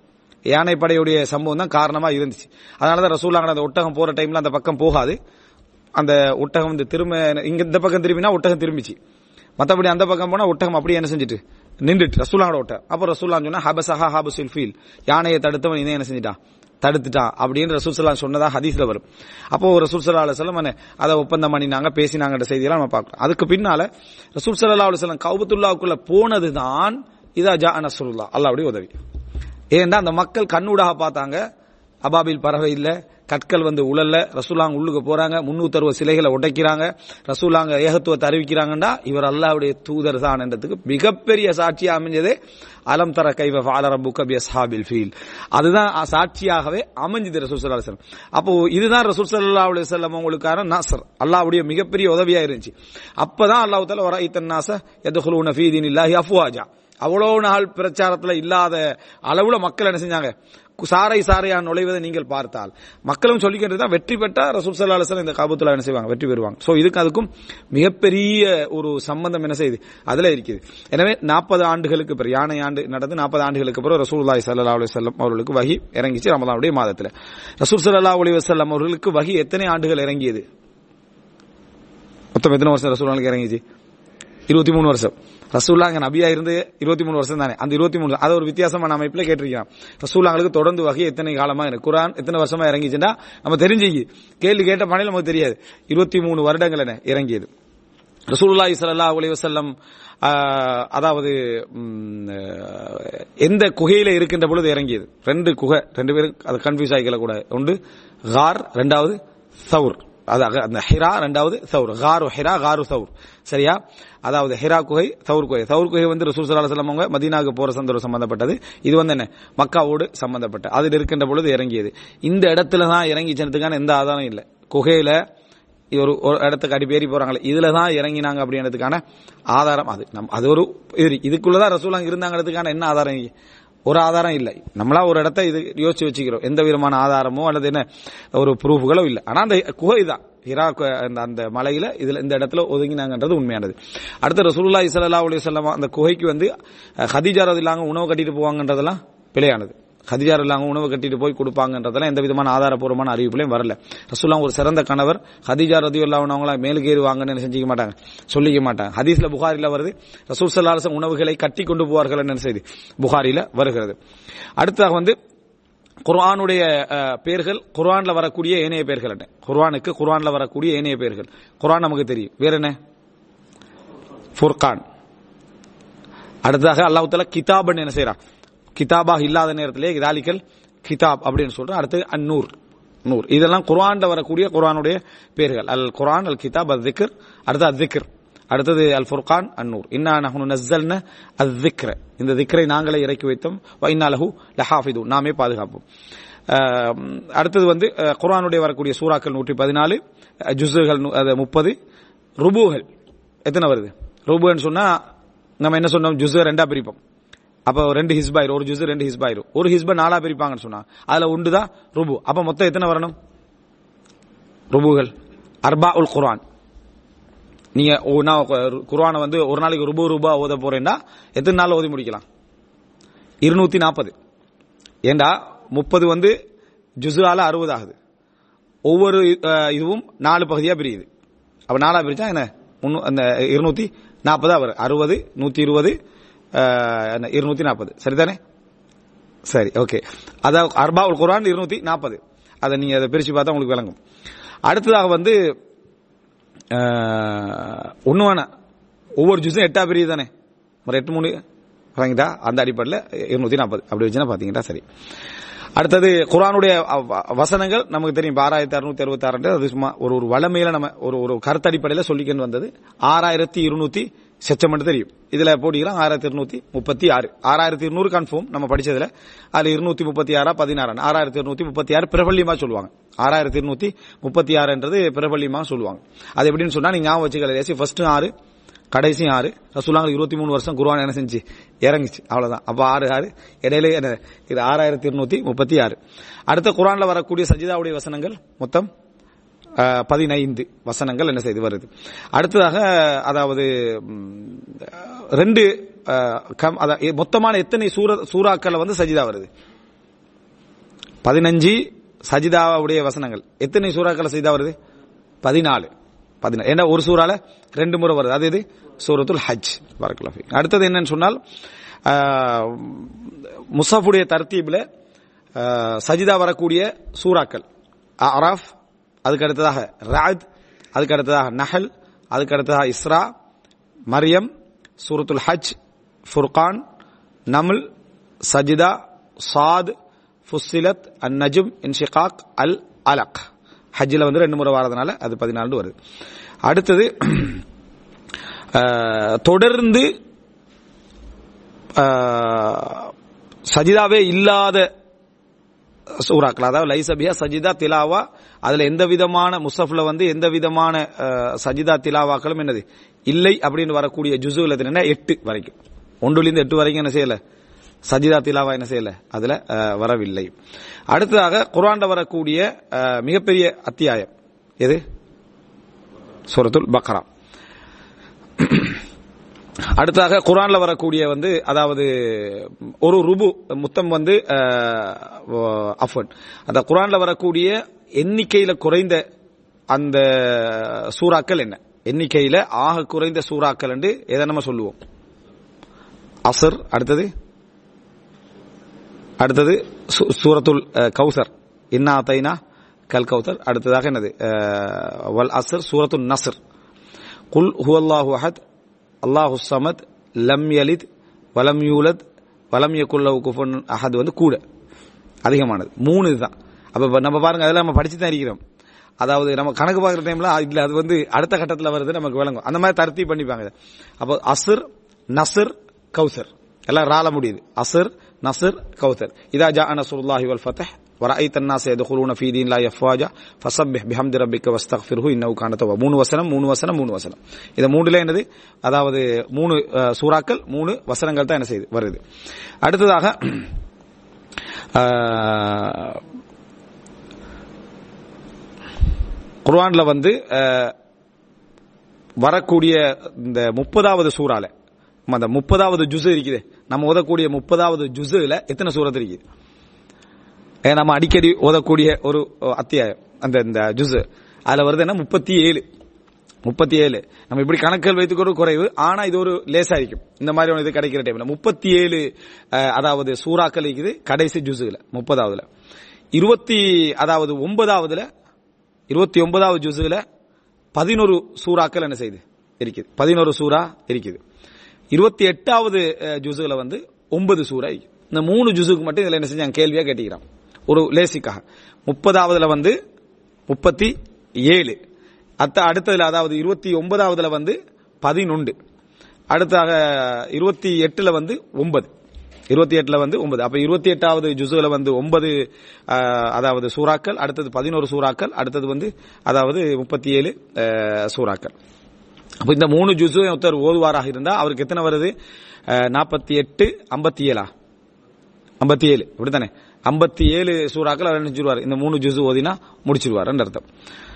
யானைப்படையுடைய சம்பவம் தான் காரணமா இருந்துச்சு அதனாலதான் ரசூலாங்க அந்த ஒட்டகம் போற டைம்ல அந்த பக்கம் போகாது அந்த ஒட்டகம் வந்து திரும்ப இங்க இந்த பக்கம் திரும்பினா ஒட்டகம் திரும்பிச்சு மத்தபடி அந்த பக்கம் போனா ஒட்டகம் அப்படியே என்ன செஞ்சுட்டு நின்றுட்டு ரசூலாங்கட ஒட்டகம் அப்ப ரசூலான்னு சொன்னா ஹபசஹா ஹாபசுல் ஃபீல் யானையை தடுத்தவன் இதை என்ன செஞ்சுட்டான் தடுத்துட்டான் அப்படின்னு ரசூல் சல்லா சொன்னதா ஹதீஸ்ல வரும் அப்போ ரசூல் சல்லா அலுவலம் அதை ஒப்பந்தம் பண்ணினாங்க பேசினாங்கன்ற செய்தியெல்லாம் நம்ம பார்க்கலாம் அதுக்கு பின்னால ரசூல் சல்லா அலுவலம் கவுபத்துல்லாவுக்குள்ள போனதுதான் இதா ஜா நசருல்லா அல்லாவுடைய உதவி ஏன்னா அந்த மக்கள் கண்ணூடாக பார்த்தாங்க அபாபில் பறவை இல்ல கற்கள் வந்து உழல்ல ரசூலாங்க உள்ளுக்கு போறாங்க முன்னூத்தி அறுபது சிலைகளை உடைக்கிறாங்க ரசூலாங்க ஏகத்துவத்தை அறிவிக்கிறாங்கன்னா இவர் அல்லாவுடைய தூதர் தான் என்றதுக்கு மிகப்பெரிய சாட்சியா அமைஞ்சது அலம் தர கைவ ஃபாலரபு கபி அஸ்ஹாபில் ஃபீல் அதுதான் சாட்சியாகவே அமைஞ்சது ரசூல் சல்லா அலுவலம் அப்போ இதுதான் ரசூல் சல்லா அலி செல்லம் உங்களுக்கான நாசர் அல்லாவுடைய மிகப்பெரிய உதவியா இருந்துச்சு அப்பதான் அல்லாஹ் தால வர இத்தன் நாச எதுகுலூன ஃபீதின் இல்லாஹி அஃப்வாஜா அவ்வளோ நாள் பிரச்சாரத்துல இல்லாத அளவுல மக்கள் என்ன செஞ்சாங்க சாரை சாரையா நுழைவதை நீங்கள் பார்த்தால் மக்களும் சொல்லிக்கிட்டு தான் வெற்றி பெற்றா ரசூல் சல்லா அலுவலம் இந்த காபத்துல என்ன செய்வாங்க வெற்றி பெறுவாங்க சோ இதுக்கு அதுக்கும் மிகப்பெரிய ஒரு சம்பந்தம் என்ன செய்யுது அதுல இருக்குது எனவே நாற்பது ஆண்டுகளுக்கு பிறகு யானை ஆண்டு நடந்து நாற்பது ஆண்டுகளுக்கு பிறகு ரசூல்லாய் சல்லா அலி வல்லம் அவர்களுக்கு வகி இறங்கிச்சு ரமலானுடைய மாதத்துல ரசூல் சல்லா அலி வல்லம் அவர்களுக்கு வகி எத்தனை ஆண்டுகள் இறங்கியது மொத்தம் எத்தனை வருஷம் ரசூலாளுக்கு இறங்கிச்சு இருபத்தி மூணு வருஷம் ரசூல்லா அங்க நபியா இருந்து இருபத்தி மூணு வருஷம் தானே அந்த இருபத்தி மூணு அதை ஒரு வித்தியாசமான அமைப்புல கேட்டிருக்கான் ரசூல்லாங்களுக்கு தொடர்ந்து வகை எத்தனை காலமா இருக்கு குரான் எத்தனை வருஷமா இறங்கிச்சுன்னா நம்ம தெரிஞ்சுக்கி கேள்வி கேட்ட பணியில் நமக்கு தெரியாது இருபத்தி மூணு வருடங்கள் என இறங்கியது ரசூலுல்லாஹி ஸல்லல்லாஹு அலைஹி வஸல்லம் அதாவது எந்த குகையில இருக்கின்ற பொழுது இறங்கியது ரெண்டு குகை ரெண்டு பேரும் அது கன்ஃபியூஸ் ஆகிக்கல கூட ஒன்று கார் ரெண்டாவது சவுர் அதாக அந்த ஹிரா ரெண்டாவது சவுர் காரு ஹிரா காரு சவுர் சரியா அதாவது ஹிரா குகை சவுர் குகை சவுர் குகை வந்து ரசூல் சல்லா செல்லம் அவங்க மதீனாவுக்கு போற சந்தர்ப்பம் சம்பந்தப்பட்டது இது வந்து என்ன மக்காவோடு சம்பந்தப்பட்ட அதில் இருக்கின்ற பொழுது இறங்கியது இந்த இடத்துல தான் இறங்கி சென்றதுக்கான எந்த ஆதாரம் இல்லை குகையில ஒரு ஒரு இடத்துக்கு அடி பேரி போறாங்களே இதுல தான் இறங்கினாங்க அப்படின்றதுக்கான ஆதாரம் அது நம் அது ஒரு இது இதுக்குள்ளதான் ரசூலாங்க இருந்தாங்கிறதுக்கான என்ன ஆதாரம் ஒரு ஆதாரம் இல்லை நம்மளா ஒரு இடத்த இது யோசிச்சு வச்சுக்கிறோம் எந்த விதமான ஆதாரமோ அல்லது என்ன ஒரு ப்ரூஃப்களோ இல்லை ஆனா அந்த குகை தான் ஹிரா அந்த அந்த மலையில இதுல இந்த இடத்துல ஒதுங்கினாங்கன்றது உண்மையானது அடுத்த ரசூல்லா இசல்லா அலி சொல்லமா அந்த குகைக்கு வந்து ஹதிஜா இல்லாங்க உணவு கட்டிட்டு போவாங்கன்றதெல்லாம் பிழையானது ஹதிஜார் இல்லாம உணவு கட்டிட்டு போய் கொடுப்பாங்கன்றதெல்லாம் எந்த விதமான ஆதாரப்பூர்வமான அறிவிப்புலையும் வரல ரசூல்லா ஒரு சிறந்த கணவர் ஹதிஜா ரதி இல்லாமவங்களா மேலுக்கு ஏறுவாங்கன்னு செஞ்சிக்க மாட்டாங்க சொல்லிக்க மாட்டாங்க ஹதீஸ்ல புகாரில வருது ரசூல் சல்லாசம் உணவுகளை கட்டி கொண்டு போவார்கள் என்ன செய்தி புகாரில வருகிறது அடுத்ததாக வந்து குர்ஆனுடைய பேர்கள் குர்ஆன்ல வரக்கூடிய ஏனைய பேர்கள் என்ன குர்ஆனுக்கு குர்ஆன்ல வரக்கூடிய ஏனைய பேர்கள் குர்ஆன் நமக்கு தெரியும் வேற என்ன ஃபுர்கான் அடுத்ததாக அல்லாஹ் தலா கிதாபன் என்ன செய்யறான் கிதாபாக இல்லாத நேரத்திலே இதாலிக்கல் கிதாப் அப்படின்னு சொல்றோம் அடுத்து அந்நூர் நூர் இதெல்லாம் குர்ஆன்ல வரக்கூடிய குர்ஆனுடைய பேர்கள் அல் குர்ஆன் அல் கிதாப் அல் திக்ர் அடுத்து அல் திக்ர் அடுத்தது அல் ஃபுர்கான் அந்நூர் இன்னா நஹ்னு நஸ்ஸல்ன அல் திக்ர இந்த திக்ரை நாங்களே இறக்கி வைத்தோம் வ இன்னா லஹு லஹாஃபிது நாமே பாதுகாப்போம் அடுத்தது வந்து குர்ஆனுடைய வரக்கூடிய சூறாக்கள் நூற்றி பதினாலு ஜுசுகள் முப்பது ருபுகள் எத்தனை வருது ருபுன்னு சொன்னா நம்ம என்ன சொன்னோம் ஜுசு ரெண்டா பிரிப்போம் அப்ப ரெண்டு ஹிஸ்பாயிரும் ஒரு ஜுசு ரெண்டு ஹிஸ்பாயிரும் ஒரு ஹிஸ்ப நாலா பிரிப்பாங்கன்னு சொன்னா அதுல ஒன்று தான் ருபு அப்ப மொத்தம் எத்தனை வரணும் ருபுகள் அர்பா உல் குர்ஆன் நீங்க குர்ஆனை வந்து ஒரு நாளைக்கு ருபு ரூபா ஓத போறேன்னா எத்தனை நாள் ஓதி முடிக்கலாம் இருநூத்தி நாற்பது ஏண்டா முப்பது வந்து ஜுசுவால அறுபது ஆகுது ஒவ்வொரு இதுவும் நாலு பகுதியா பிரியுது அப்ப நாலா பிரிச்சா என்ன அந்த இருநூத்தி நாற்பதா வரும் அறுபது நூத்தி இருபது இருநூத்தி நாற்பது சரிதானே சரி ஓகே அதாவது அர்பா உல் குரான் இருநூத்தி நாற்பது அதை நீங்க அதை பிரிச்சு பார்த்தா உங்களுக்கு விளங்கும் அடுத்ததாக வந்து ஒன்று வேணாம் ஒவ்வொரு ஜூஸும் எட்டா பிரிவு தானே ஒரு எட்டு மூணு வாங்கிட்டா அந்த அடிப்படையில் இருநூத்தி நாற்பது அப்படி வச்சுன்னா பாத்தீங்கன்னா சரி அடுத்தது குரானுடைய வசனங்கள் நமக்கு தெரியும் ஆறாயிரத்தி அறுநூத்தி அறுபத்தி ஆறு அது சும்மா ஒரு ஒரு வளமையில நம்ம ஒரு ஒரு கருத்தடிப்படையில் சொல்லிக்கிட்டு வந்தது ஆறாயிரத்தி இருநூத்தி செச்சம் மட்டும் தெரியும் இதுல போட்டிக்கிறோம் ஆறாயிரத்தி இருநூத்தி முப்பத்தி ஆறு ஆறாயிரத்தி இருநூறு கன்ஃபார்ம் நம்ம படிச்சதுல அதுல இருநூத்தி முப்பத்தி ஆறா பதினாறு ஆறாயிரத்தி இருநூத்தி முப்பத்தி ஆறு பிரபல்யமா சொல்லுவாங்க ஆறாயிரத்தி இருநூத்தி முப்பத்தி ஆறுன்றது பிரபல்யமா சொல்லுவாங்க அது எப்படின்னு சொன்னா நீங்க ஞாபகம் வச்சுக்கல ஃபர்ஸ்ட் ஆறு கடைசி ஆறு ரசூலாங்களுக்கு இருபத்தி மூணு வருஷம் குருவான் என்ன செஞ்சு இறங்குச்சு அவ்வளவுதான் அப்ப ஆறு ஆறு இடையில என்ன இது ஆறாயிரத்தி இருநூத்தி முப்பத்தி ஆறு அடுத்த குரான்ல வரக்கூடிய சஜிதாவுடைய வசனங்கள் மொத்தம் பதினைந்து வசனங்கள் என்ன செய்து வருது அடுத்ததாக அதாவது ரெண்டு மொத்தமான எத்தனை சூர சூறாக்கள் வந்து சஜிதா வருது பதினஞ்சு சஜிதாவுடைய வசனங்கள் எத்தனை சூறாக்கள் சஜிதா வருது பதினாலு பதினாலு ஏன்னா ஒரு சூறால ரெண்டு முறை வருது அது இது சூரத்துல் ஹஜ் பரக்கலாஃபி அடுத்தது என்னன்னு சொன்னால் ஆஹ், முஸாஃபுடைய தர்த்தீப்ல ஆஹ், சஜிதா வரக்கூடிய சூறாக்கள் அராஃப் அதுக்கு அடுத்ததாக ராத் அதுக்கு அடுத்ததாக நஹல் அதுக்கு அடுத்ததாக இஸ்ரா மரியம் சூரத்துல் ஹஜ் ஃபுர்கான் நம்ல் சஜிதா சாத் ஃபுஸ்ஸிலத் அன் நஜும் இன்ஷிகாக் அல் அலக் ஹஜ்ஜில் வந்து ரெண்டு முறை வரதுனால அது பதினாலு வருது அடுத்தது ஆஹ், தொடர்ந்து ஆஹ், சஜிதாவே இல்லாத சூறாக்கள் அதாவது லைசபியா சஜிதா திலாவா அதுல எந்த விதமான முசஃப்ல வந்து எந்த விதமான அஹ், சஜிதா திலாவாக்களும் என்னது இல்லை அப்படின்னு வரக்கூடிய ஜுசுல என்ன எட்டு வரைக்கும் ஒன்றுலேருந்து எட்டு வரைக்கும் என்ன செய்யல சஜிதா திலாவா என்ன செய்யல அதுல அஹ், வரவில்லை அடுத்ததாக குர்ஆன்ல வரக்கூடிய அஹ், மிகப்பெரிய அத்தியாயம் எது சூரத்துல் பக்ரா அடுத்தாக குர்ஆன்ல வரக்கூடிய வந்து அதாவது ஒரு ருபு முத்தம் வந்து அஃபன் அந்த குர்ஆன்ல வரக்கூடிய எண்ணிக்கையில குறைந்த அந்த சூறாக்கள் என்ன எண்ணிக்கையில ஆக குறைந்த சூறாக்கள் என்று எதை நம்ம சொல்லுவோம் அசர் அடுத்தது அடுத்தது சூ- சூரத்துல் அஹ், கௌசர் இன்னா தைனா கல் கௌசர் அடுத்ததாக என்னது அஹ், வல் அசர் சூரத்துல் நஸ்ர் குல் ஹுவல்லாஹு அஹத் அல்லாஹு சமத் லம் யலித் வலம் யூலத் வலம் யகுல்லஹு குஃபுவன் அஹத் வந்து கூட அதிகமானது மூணு இதுதான் அப்ப இப்ப நம்ம பாருங்க அதெல்லாம் நம்ம படிச்சு தான் இருக்கிறோம் அதாவது நம்ம கணக்கு பார்க்குற டைம்ல இல்ல அது வந்து அடுத்த கட்டத்துல வருது நமக்கு விளங்கும் அந்த மாதிரி தர்த்தி பண்ணிப்பாங்க அப்போ அசர் நசர் கௌசர் எல்லாம் ரால முடியுது அசர் நசர் கௌசர் இதா ஜா நசுருல்லாஹி வல் ஃபத்ஹ் ورأيت الناس يدخلون في دين الله أفواجا فسبح بحمد ربك واستغفره إنه كان توابا மூணு வசனம் மூணு வசனம் மூணு வசனம் இது மூணுல என்னது அதாவது மூணு அஹ், சூறாக்கள் மூணு வசனங்கள் தான் என்ன செய்யுது வருது அடுத்ததாக அஹ், குர்ஆன்ல வந்து அஹ், வரக்கூடிய இந்த முப்பதாவது சூறால நம்ம அந்த முப்பதாவது ஜுசு இருக்குது நம்ம ஓதக்கூடிய முப்பதாவது ஜுசுல எத்தனை சூரத் இருக்குது ஏ, நம்ம அடிக்கடி ஓதக்கூடிய ஒரு அத்தியாயம் அந்த இந்த ஜுசு அதுல வருது என்ன முப்பத்தி ஏழு முப்பத்தி ஏழு நம்ம இப்படி கணக்குகள் வைத்துக்கொண்டு குறைவு ஆனா இது ஒரு லேசா இருக்கும் இந்த மாதிரி ஒரு இது கிடைக்கிற டைம்ல முப்பத்தி ஏழு அதாவது சூறாக்கள் இருக்குது கடைசி ஜுசுல முப்பதாவதுல இருபத்தி அதாவது ஒன்பதாவதுல இருபத்தி ஒன்பதாவது ஜுசுல பதினோரு சூறாக்கள் என்ன செய்யுது இருக்குது பதினோரு சூறா இருக்குது இருபத்தி எட்டாவது ஜுசுல வந்து ஒன்பது சூறா இருக்கு. இந்த மூணு ஜுசுக்கு மட்டும் இதுல என்ன செஞ்சாங்க கேள்வியா கேட்டுக்கிறான் ஒரு லேசிக்காக முப்பதாவதுல வந்து முப்பத்தி ஏழு அத்த அடுத்ததுல அதாவது இருபத்தி ஒன்பதாவதுல வந்து பதினொன்று அடுத்தாக இருபத்தி எட்டுல வந்து ஒன்பது இருபத்தி எட்டுல வந்து ஒன்பது அப்ப இருபத்தி எட்டாவது ஜுசுல வந்து ஒன்பது அஹ், அதாவது சூறாக்கள் அடுத்தது பதினோரு சூறாக்கள் அடுத்தது வந்து அதாவது முப்பத்தி ஏழு சூறாக்கள் அப்ப இந்த மூணு ஜுசு ஒருத்தர் ஓதுவாராக இருந்தா அவருக்கு எத்தனை வருது நாற்பத்தி எட்டு ஐம்பத்தி ஏழா ஐம்பத்தி ஏழு அப்படித்தானே ஐம்பத்தி ஏழு சூறாக்கள் அவர் நினைச்சிருவார் இந்த மூணு ஜுசு ஓதினா முடிச்சிருவார் அர்த்தம்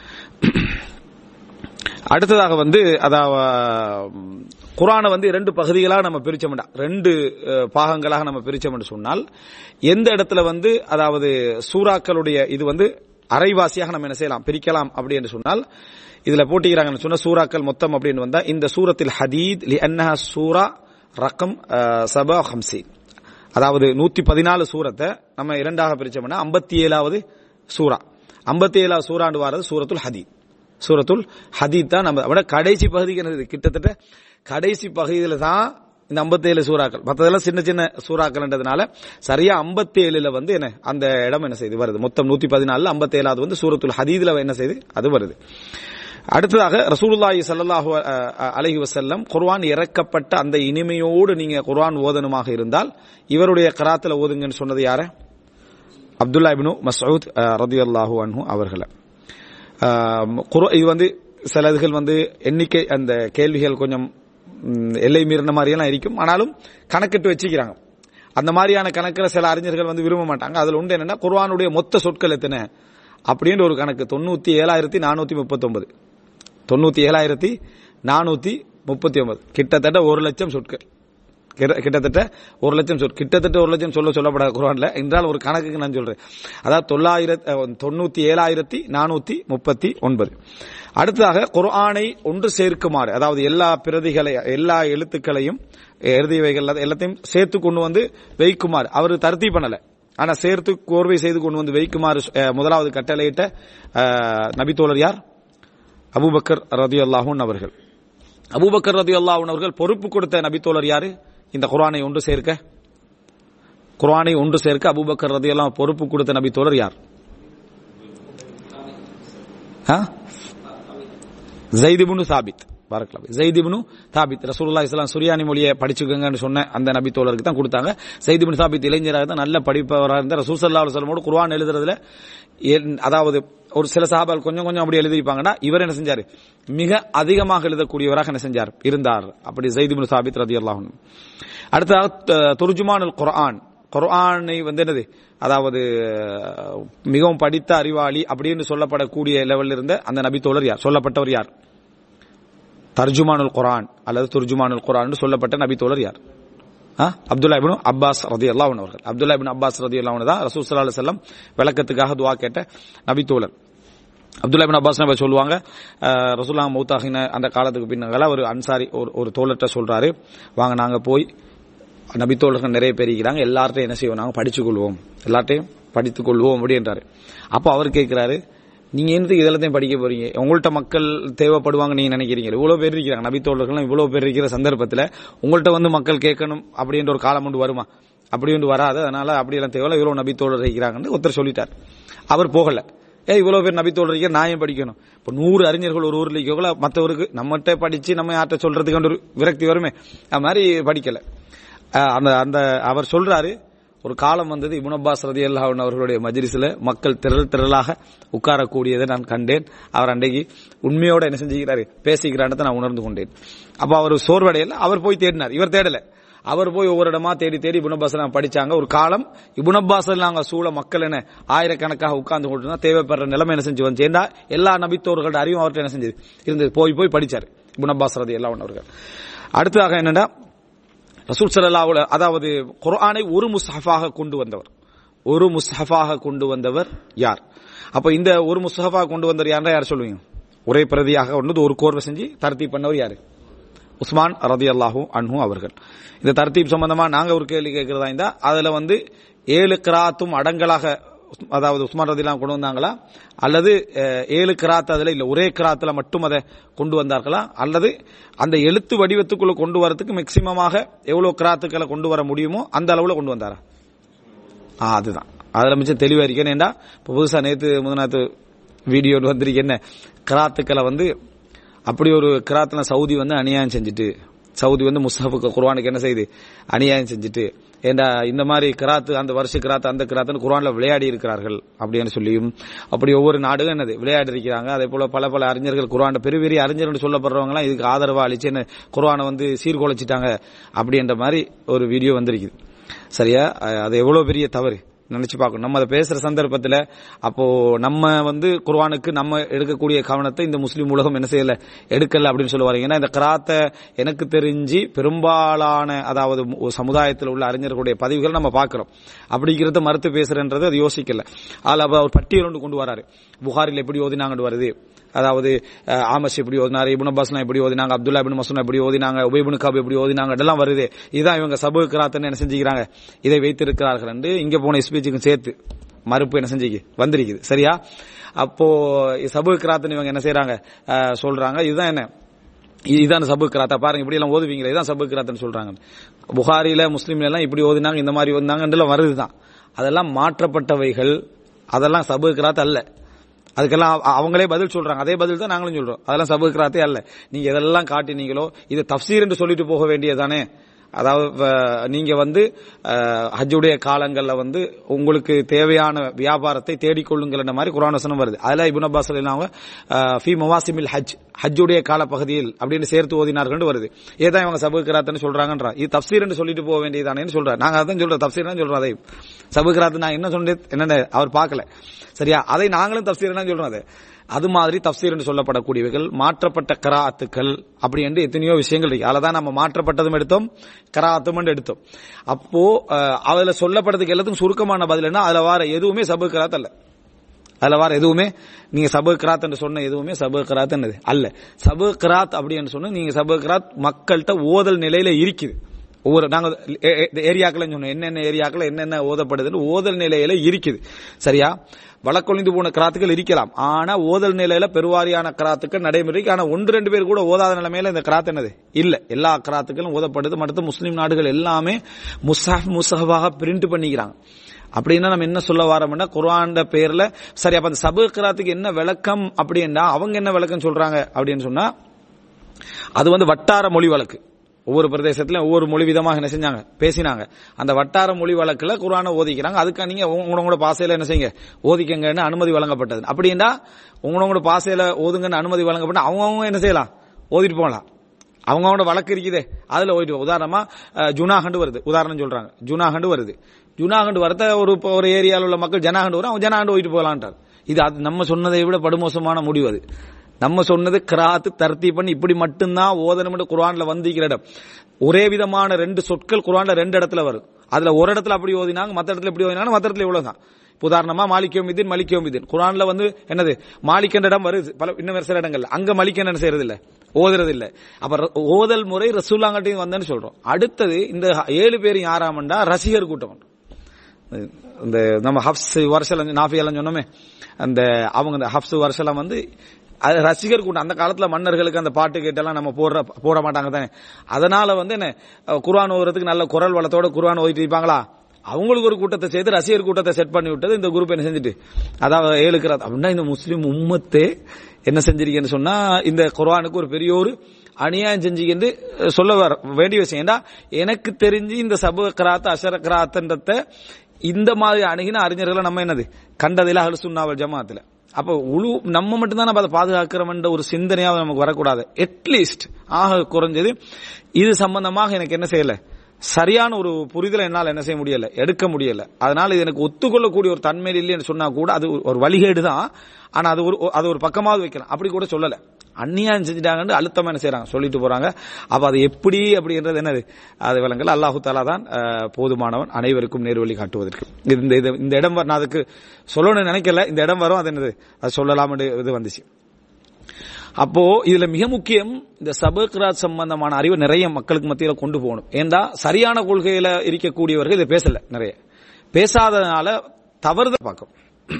அடுத்ததாக வந்து அதாவது குரானை வந்து இரண்டு பகுதிகளாக நம்ம பிரிச்சோம்டா ரெண்டு அஹ், பாகங்களாக நம்ம பிரிச்சோம்னு சொன்னால் எந்த இடத்துல வந்து அதாவது சூறாக்களுடைய இது வந்து அரைவாசியாக நம்ம என்ன செய்யலாம் பிரிக்கலாம் அப்படி என்று சொன்னால் இதுல போட்டிக்கிறாங்கன்னு சொன்ன சூறாக்கள் மொத்தம் அப்படின்னு வந்தா இந்த சூரத்தில் ஹதீத் லி அன்னஹா சூரா ரகம் அஹ், சபா ஹம்சீன் அதாவது நூத்தி பதினாலு சூரத்தை நம்ம இரண்டாக பிரிச்சோம்னா ஐம்பத்தி ஏழாவது சூரா ஐம்பத்தி ஏழாவது சூறாண்டு வாரது சூரத்துல் ஹதீத் சூரத்துல் ஹதீத் தான் நம்ம விட கடைசி பகுதிக்கு என்னது கிட்டத்தட்ட கடைசி பகுதியில தான் இந்த 57 சூறாக்கள் மற்றதெல்லாம் சின்ன சின்ன சூறாக்கள்ன்றதுனால சரியா 57 வந்து என்ன அந்த இடம் என்ன செய்யுது வருது மொத்தம் நூத்தி பதினாலுல ஐம்பத்தி ஏழாவது வந்து சூரத்துல் ஹதீதுல என்ன செய்யுது அது வருது அடுத்ததாக ரசூலுல்லாஹி ஸல்லல்லாஹு அஹ், அஹ், அலைஹி வஸல்லம் குர்ஆன் இறக்கப்பட்ட அந்த இனிமையோடு நீங்க குர்ஆன் ஓதனுமாக இருந்தால் இவருடைய கராத்துல ஓதுங்கன்னு சொன்னது யார அப்துல்லா இப்னு மஸ்ஊத் ரதியல்லாஹு அன்ஹு அவர்களை ஆம், குர்ஆ- இது வந்து சில இதுகள் வந்து எண்ணிக்கை அந்த கேள்விகள் கொஞ்சம் ம், எல்லை மீறின மாதிரியெல்லாம் இருக்கும் ஆனாலும் கணக்கிட்டு வச்சுக்கிறாங்க அந்த மாதிரியான கணக்கில் சில அறிஞர்கள் வந்து விரும்ப மாட்டாங்க அதுல உண்டு என்னன்னா குர்ஆனுடைய மொத்த சொற்கள் எத்தனை அப்படின்ற ஒரு கணக்கு தொண்ணூத்தி ஏழாயிரத்தி நானூத்தி முப்பத்தொன்பது தொண்ணூத்தி ஏழாயிரத்தி நானூத்தி முப்பத்தி ஒன்பது கிட்டத்தட்ட ஒரு லட்சம் சொற்கள் கிட்ட- கிட்டத்தட்ட ஒரு லட்சம் சொல் கிட்டத்தட்ட ஒரு லட்சம் சொல்ல சொல்லப்படாத குரான்ல என்றால் ஒரு கணக்குக்கு நான் சொல்றேன் அதாவது தொள்ளாயிரத்தி அஹ், தொண்ணூத்தி ஏழாயிரத்தி நானூத்தி முப்பத்தி ஒன்பது அடுத்ததாக குர்ஆனை ஒன்று சேர்க்குமாறு அதாவது எல்லா பிரதிகளை எல்லா எழுத்துக்களையும் எழுதியவைகள் எல்லாத்தையும் சேர்த்து கொண்டு வந்து வைக்குமாறு அவர் தருத்தி பண்ணல ஆனா சேர்த்து கோர்வை செய்து கொண்டு வந்து வைக்குமாறு அஹ், முதலாவது கட்டளையிட்ட அஹ், நபித்தோழர் யார் அபூபக்கர் ரதி அல்லாஹூன் அவர்கள் அபூபக்கர் ரதி அல்லாஹூன் அவர்கள் பொறுப்பு கொடுத்த நபித்தோழர் யாரு இந்த குர்ஆனை ஒன்று சேர்க்க குர்ஆனை ஒன்று சேர்க்க அபூபக்கர் ரதி அல்லாஹ் பொறுப்பு கொடுத்த நபித்தோழர் யார் ஜெய்திபுனு சாபித் பரக்கலாம் ஜெய்திபுனு தாபித் ரசூலுல்லாஹி ஸல்லல்லாஹு சுரியானி மொழியை படிச்சுக்கங்கன்னு சொன்ன அந்த நபி தோழருக்கு தான் கொடுத்தாங்க ஜெய்திபுனு சாபித் இளைஞராக தான் நல்ல படிப்பவராக இருந்த ரசூல் ஸல்லல்லாஹு அலைஹி வஸல்லமோடு குர்ஆன் எழுதுறதுல என்- அதாவது ஒரு சில சஹாபால் கொஞ்சம் கொஞ்சம் அப்படி எழுதிப்பாங்கன்னா இவர் என்ன செஞ்சாரு மிக அதிகமாக எழுதக்கூடியவராக என்ன செஞ்சார் இருந்தார் அப்படி ஜெய்திபுனு சாபித் ரதியல்லாஹு அன்ஹு அடுத்ததாக த- துர்ஜுமானுல் குர்ஆன் குர்ஆனை வந்து என்னது அதாவது அஹ், மிகவும் படித்த அறிவாளி அப்படின்னு சொல்லப்படக்கூடிய லெவலில் இருந்த அந்த நபி தோழர் யார் சொல்லப்பட்டவர் யார் தர்ஜுமானுல் குர்ஆன் அல்லது துர்ஜுமானுல் குர்ஆன் சொல்லப்பட்ட நபி தோழர் யார் ஆ? அப்துல்லா இப்னு அப்பாஸ் ரதி அல்லாஹ் அவர்கள் அப்துல்லா இப்னு அப்பாஸ் ரதி அல்லாஹ் தான் ரசூல் ஸல்லல்லாஹு அலைஹி வஸல்லம் விளக்கத்துக்காக துவா கேட்ட நபி தோழர் அப்துல்லா இப்னு அப்பாஸ் நபி சொல்லுவாங்க அஹ், ரசூலுல்லாஹ் மௌத்தாகின அந்த காலத்துக்கு பின்னால ஒரு அன்சாரி ஒரு ஒரு தோழர்கிட்ட சொல்றாரு வாங்க நாங்க போய் நபித்தோழர்கள் நிறைய பேர் இருக்கிறாங்க எல்லார்ட்டையும் என்ன செய்வோம் நாங்க படிச்சுக் கொள்வோம் எல்லார்ட்டையும் படித்துக் கொள்வோம் அப்படின்றாரு அப்போ அவர் கேட்கிறாரு நீங்க என்னத்துக்கு இதெல்லாத்தையும் படிக்க போறீங்க உங்கள்ட்ட மக்கள் தேவைப்படுவாங்க நீங்க நினைக்கிறீங்க இவ்வளவு பேர் இருக்கிறாங்க நபித்தோழர்கள் இவ்வளவு பேர் இருக்கிற சந்தர்ப்பத்துல உங்கள்ட்ட வந்து மக்கள் கேட்கணும் அப்படின்ற ஒரு காலம் ஒன்று வருமா அப்படி ஒன்று வராது அதனால அப்படியெல்லாம் தேவையில்ல இவ்வளவு நபித்தோழர் இருக்கிறாங்கன்னு ஒருத்தர் சொல்லிட்டார் அவர் போகல ஏ இவ்வளவு பேர் நபித்தோழர் இருக்க நான் ஏன் படிக்கணும் இப்போ நூறு அறிஞர்கள் ஒரு ஊர்ல இருக்கவங்கள மற்றவருக்கு நம்மகிட்ட படிச்சு நம்ம யார்கிட்ட சொல்றதுக்கு ஒரு விரக்தி வருமே அது மாதிரி படிக்கல அஹ் அந்த அந்த அவர் சொல்றாரு ஒரு காலம் வந்தது இப்னு அப்பாஸ் ரதி அவர்களுடைய மஜ்லிஸ்ல மக்கள் திரள் திரளாக உட்காரக்கூடியதை நான் கண்டேன் அவர் அன்றைக்கு உண்மையோட என்ன செஞ்சுக்கிறாரு பேசிக்கிறான்னு நான் உணர்ந்து கொண்டேன் அப்ப அவர் சோர்வடையல அவர் போய் தேடினார் இவர் தேடல அவர் போய் ஒவ்வொரு இடமா தேடி தேடி இபுனப்பாஸ் படிச்சாங்க ஒரு காலம் இபுனப்பாஸ் நாங்க சூழ மக்கள் என்ன ஆயிரக்கணக்காக உட்கார்ந்து கொண்டு தேவைப்படுற நிலைமை என்ன செஞ்சு வந்து ஏண்டா எல்லா நபித்தோர்களோட அறிவும் அவர்கிட்ட என்ன செஞ்சது இருந்தது போய் போய் படிச்சாரு இபுனப்பாஸ் ரதி எல்லாம் அவர்கள் அடுத்ததாக என்னன்னா ரசூல் ஸல்லல்லாஹு அலைஹி அதாவது குர்ஆனை ஒரு முஸ்ஹஃபாக கொண்டு வந்தவர் ஒரு முஸ்ஹஃபாக கொண்டு வந்தவர் யார் அப்ப இந்த ஒரு முஸ்ஹஃபாக கொண்டு வந்தவர் யாரா யார் சொல்லுவீங்க ஒரே பிரதியாக கொண்டு ஒரு கோர்வை செஞ்சு தர்த்தீப் பண்ணவர் யாரு உஸ்மான் ரதியல்லாஹு அன்ஹு அவர்கள் இந்த தர்த்தீப் சம்பந்தமா நாங்க ஒரு கேள்வி கேட்கிறதா இருந்தா அதுல வந்து ஏழு கிராத்தும் அடங்கலாக உஸ்- அதாவது உஸ்மான் ரதிலாம் கொண்டு வந்தாங்களா அல்லது அஹ், ஏழு கிராத் அதுல இல்ல ஒரே கிராத்துல மட்டும் அதை கொண்டு வந்தார்களா அல்லது அந்த எழுத்து வடிவத்துக்குள்ள கொண்டு வரதுக்கு மேக்சிமமாக எவ்வளவு கிராத்துக்களை கொண்டு வர முடியுமோ அந்த அளவுல கொண்டு வந்தாரா ஆ அதுதான் அதுல மிச்சம் தெளிவா இருக்கேன் ஏண்டா இப்ப புதுசா நேத்து முதநாத்து வீடியோ வந்திருக்கு என்ன கிராத்துக்களை வந்து அப்படி ஒரு கிராத்துல சவுதி வந்து அநியாயம் செஞ்சுட்டு சவுதி வந்து முஸ்ஹபுக்கு குர்ஆனுக்கு என்ன செய்யுது அநியாயம் செஞ்சுட்டு ஏண்டா இந்த மாதிரி கிராத்து அந்த வருஷ கிராத்து அந்த கிராத்துன்னு குர்ஆன்ல விளையாடி இருக்கிறார்கள் அப்படின்னு சொல்லியும் அப்படி ஒவ்வொரு நாடும் என்னது விளையாடி இருக்கிறாங்க அதே போல பல பல அறிஞர்கள் குர்ஆன் பெரிய பெரிய அறிஞர்கள் சொல்லப்படுறவங்க எல்லாம் இதுக்கு ஆதரவா அளிச்சு என்ன குர்ஆனை வந்து சீர்குலைச்சிட்டாங்க அப்படின்ற மாதிரி ஒரு வீடியோ வந்திருக்குது சரியா அஹ் அது எவ்வளவு பெரிய தவறு நினைச்சு பார்க்கணும் நம்ம அதை பேசுற சந்தர்ப்பத்துல அப்போ நம்ம வந்து குர்ஆனுக்கு நம்ம எடுக்கக்கூடிய கவனத்தை இந்த முஸ்லீம் உலகம் என்ன செய்யல எடுக்கல அப்படின்னு சொல்ல வரீங்க ஏன்னா இந்த கிராத்தை எனக்கு தெரிஞ்சு பெரும்பாலான அதாவது மு- சமுதாயத்தில் உள்ள அறிஞர்களுடைய பதிவுகள் நம்ம பார்க்கிறோம் அப்படிங்கிறத மறுத்து பேசுறன்றது அது யோசிக்கல அதில் அப்ப அவர் பட்டியல் ஒன்று கொண்டு வராரு புகாரில் எப்படி ஓதினாங்கன்னு வருது அதாவது அஹ், ஆமஸ் எப்படி ஓதினாரு இப்னு அப்பாஸ்லாம் எப்படி ஓதினாங்க அப்துல்லா இப்னு மசூன் எப்படி ஓதினாங்க உபைபுன் காப் எப்படி ஓதினாங்க இதெல்லாம் வருது இதுதான் இவங்க சபு கிராத்துன்னு என்ன செஞ்சுக்கிறாங்க இதை வைத்திருக்கிறார்கள் என்று இங்க போன ஸ்பீச்சுக்கும் சேர்த்து மறுப்பு என்ன செஞ்சுக்கு வந்திருக்குது சரியா அப்போ சபு கிராத்துன்னு இவங்க என்ன செய்யறாங்க அஹ், சொல்றாங்க இதுதான் என்ன இது- இதான் சபு கிராத்தா பாருங்க இப்படி எல்லாம் ஓதுவீங்களே இதான் சபு கிராத்துன்னு சொல்றாங்க புகாரில முஸ்லீம்ல எல்லாம் இப்படி ஓதினாங்க இந்த மாதிரி ஓதினாங்கன்றலாம் வருதுதான் அதெல்லாம் மாற்றப்பட்டவைகள் அதெல்லாம் சபு கிராத் அல்ல அதுக்கெல்லாம் அவ- அவங்களே பதில் சொல்றாங்க அதே பதில் தான் நாங்களும் சொல்றோம் அதெல்லாம் சபு கிராத்தே அல்ல நீங்க எதெல்லாம் காட்டினீங்களோ இது தப்சீர் என்று சொல்லிட்டு போக வேண்டியதானே அதாவது அஹ், நீங்க வந்து அஹ், ஹஜ்ஜுடைய காலங்கள்ல வந்து உங்களுக்கு தேவையான வியாபாரத்தை தேடிக்கொள்ளுங்கள் மாதிரி குரான் வசனம் வருது அதுல இபுன் அப்பாஸ் அவங்க ஃபி மவாசிமில் ஹஜ் ஹஜ்ஜுடைய கால பகுதியில் அப்படின்னு சேர்த்து ஓதினார்கள் வருது ஏதான் இவங்க சபு கிராத்துன்னு சொல்றாங்கன்றா இது தப்சீர் என்று சொல்லிட்டு போக வேண்டியதானேன்னு சொல்றாரு நாங்க அதான் சொல்றோம் தப்சீர் தான் சொல்றோம் அதை சபு கிராத்து நான் என்ன சொன்னேன் என்னென்ன அவர் பார்க்கல சரியா அதை நாங்களும் தப்சீர் தான் சொல்றோம் அதை அது மாதிரி தப்சீர் என்று சொல்லப்படக்கூடியவைகள் மாற்றப்பட்ட கராத்துக்கள் அப்படி என்று எத்தனையோ விஷயங்கள் இருக்கு அதில் தான் நம்ம மாற்றப்பட்டதும் எடுத்தோம் கராத்தும் எடுத்தோம் அப்போ அஹ், அதுல சொல்லப்படுறதுக்கு எல்லாத்துக்கும் சுருக்கமான பதில் என்ன அதுல வார எதுவுமே சபு கராத் அல்ல அதுல வர எதுவுமே நீங்க சபு கிராத் என்று சொன்ன எதுவுமே சபு கிராத் என்னது அல்ல சபு கிராத் அப்படின்னு சொன்னா நீங்க சபு கிராத் மக்கள்கிட்ட ஓதல் நிலையில இருக்குது ஒவ்வொரு நாங்க ஏரியாக்கள் சொன்னோம் என்னென்ன ஏரியாக்கள் என்னென்ன ஓதப்படுதுன்னு ஓதல் நிலையில இருக்குது சரியா வழக்கொழிந்து போன கிராத்துக்கள் இருக்கலாம் ஆனா ஓதல் நிலையில பெருவாரியான கிராத்துக்கள் நடைமுறைக்கு ஆனா ஒன்று ரெண்டு பேர் கூட ஓதாத நிலைமையில இந்த கிராத் என்னது இல்ல எல்லா கிராத்துக்களும் ஓதப்படுது மற்ற முஸ்லீம் நாடுகள் எல்லாமே முசாஃப் முசஹபாக பிரிண்ட் பண்ணிக்கிறாங்க அப்படின்னா நம்ம என்ன சொல்ல வரோம்னா குர்ஆன்ட பேர்ல சரி அப்ப அந்த சபு கிராத்துக்கு என்ன விளக்கம் அப்படின்னா அவங்க என்ன விளக்கம் சொல்றாங்க அப்படின்னு சொன்னா அது வந்து வட்டார மொழி வழக்கு ஒவ்வொரு பிரதேசத்துல ஒவ்வொரு மொழி விதமாக என்ன செஞ்சாங்க பேசினாங்க அந்த வட்டார மொழி வழக்குல குர்ஆனை ஓதிக்கிறாங்க அதுக்கு நீங்க உங்களோட பாசையில என்ன செய்யுங்க ஓதிக்கங்கன்னு அனுமதி வழங்கப்பட்டது அப்படின்னா உங்களோட பாசையில ஓதுங்கன்னு அனுமதி வழங்கப்பட்ட அவங்கவுங்க என்ன செய்யலாம் ஓதிட்டு போகலாம் அவங்களோட வழக்கு இருக்குதே அதுல ஓதிட்டு போ. உதாரணமா அஹ், ஜுனாகண்டு வருது உதாரணம் சொல்றாங்க ஜுனாகண்டு வருது ஜுனாகண்டு வரத ஒரு இப்ப ஒரு ஏரியாவில் உள்ள மக்கள் ஜனாகண்டு வரும் அவங்க ஜனாகண்டு ஓயிட்டு போகலான்ட்டார் இது அது நம்ம சொன்னதை விட படுமோசமான முடிவு அது நம்ம சொன்னது கிராத்து தர்த்தி பண்ணி இப்படி மட்டும்தான் ஓதனம் குர்ஆன்ல வந்திருக்கிற இடம் ஒரே விதமான ரெண்டு சொற்கள் குர்ஆன்ல ரெண்டு இடத்துல வரும் அதுல ஒரு இடத்துல அப்படி ஓதினாங்க மத்த இடத்துல இப்படி ஓதினாங்க மத்த இடத்துல இவ்வளவுதான் இப்ப உதாரணமா மாலிக்கோமிதின் மலிக்கோமிதின் குர்ஆன்ல வந்து என்னது மாலிக்கன்ற இடம் வருது பல இன்னும் வேற சில இடங்கள்ல அங்க மலிக்கன் என்ன செய்யறது இல்ல ஓதுறது இல்ல அப்ப ர- ஓதல் முறை ரசூலாங்கட்டையும் வந்தேன்னு சொல்றோம் அடுத்தது இந்த ஏழு பேரும் யாராமண்டா ரசிகர் கூட்டம் இந்த நம்ம ஹப்ஸ் வருஷம் நாஃபி எல்லாம் சொன்னோமே அந்த அவங்க இந்த ஹப்ஸ் வருஷம் வந்து அது ரசிகர் கூட்டம் அந்த காலத்துல மன்னர்களுக்கு அந்த பாட்டு கேட்டெல்லாம் நம்ம போடுற போட மாட்டாங்க தானே அதனால வந்து என்ன அஹ், குர்ஆன் ஓதுறதுக்கு நல்ல குரல் வளத்தோட குர்ஆன் ஓதிட்டு இருப்பாங்களா அவங்களுக்கு ஒரு கூட்டத்தை சேர்த்து ரசிகர் கூட்டத்தை செட் பண்ணி விட்டது இந்த குரூப் என்ன செஞ்சுட்டு அதாவது ஏழுக்கிறார் அப்படின்னா இந்த முஸ்லீம் உம்மத்தே என்ன செஞ்சிருக்கேன்னு சொன்னா இந்த குர்ஆனுக்கு ஒரு பெரிய ஒரு அநியாயம் செஞ்சுக்கிட்டு சொல்ல வர வேண்டிய விஷயம் ஏண்டா எனக்கு தெரிஞ்சு இந்த சபு கிராத் அஷர கிராத்ன்றத இந்த மாதிரி அணுகின அறிஞர்களை நம்ம என்னது கண்டதில் அஹ்லு சுன்னாவல் ஜமாத்துல அப்ப உழு நம்ம மட்டும்தான் நம்ம அதை பாதுகாக்கிறோம்ன்ற ஒரு சிந்தனையாவது நமக்கு வரக்கூடாது அட்லீஸ்ட் ஆக குறைஞ்சது இது சம்பந்தமாக எனக்கு என்ன செய்யல சரியான ஒரு புரிதலை என்னால் என்ன செய்ய முடியல எடுக்க முடியல அதனால இது எனக்கு ஒத்துக்கொள்ளக்கூடிய ஒரு தன்மை இல்லைன்னு சொன்னா கூட அது ஒரு வழிகேடு தான் ஆனா அது ஒரு அது ஒரு பக்கமாவது வைக்கலாம் அப்படி கூட சொல்லல அந்நியாயம் செஞ்சுட்டாங்கன்னு அழுத்தமா என்ன செய்றாங்க சொல்லிட்டு போறாங்க அப்ப அது எப்படி அப்படின்றது என்னது அது விலங்கல் அல்லாஹு தாலா தான் அஹ், போதுமானவன் அனைவருக்கும் நேர்வழி காட்டுவதற்கு இது- இந்த இது- இந்த இடம் வர- நான் அதுக்கு சொல்லணும்னு நினைக்கல இந்த இடம் வரும் அது என்னது அது சொல்லலாம் இது வந்துச்சு அப்போ இதுல மிக முக்கியம் இந்த சபக்ராத் சம்பந்தமான அறிவை நிறைய மக்களுக்கு மத்தியில கொண்டு போகணும் ஏண்டா சரியான கொள்கையில இருக்கக்கூடியவர்கள் இதை பேசல நிறைய பேசாததுனால தவறுதல் பார்க்கும்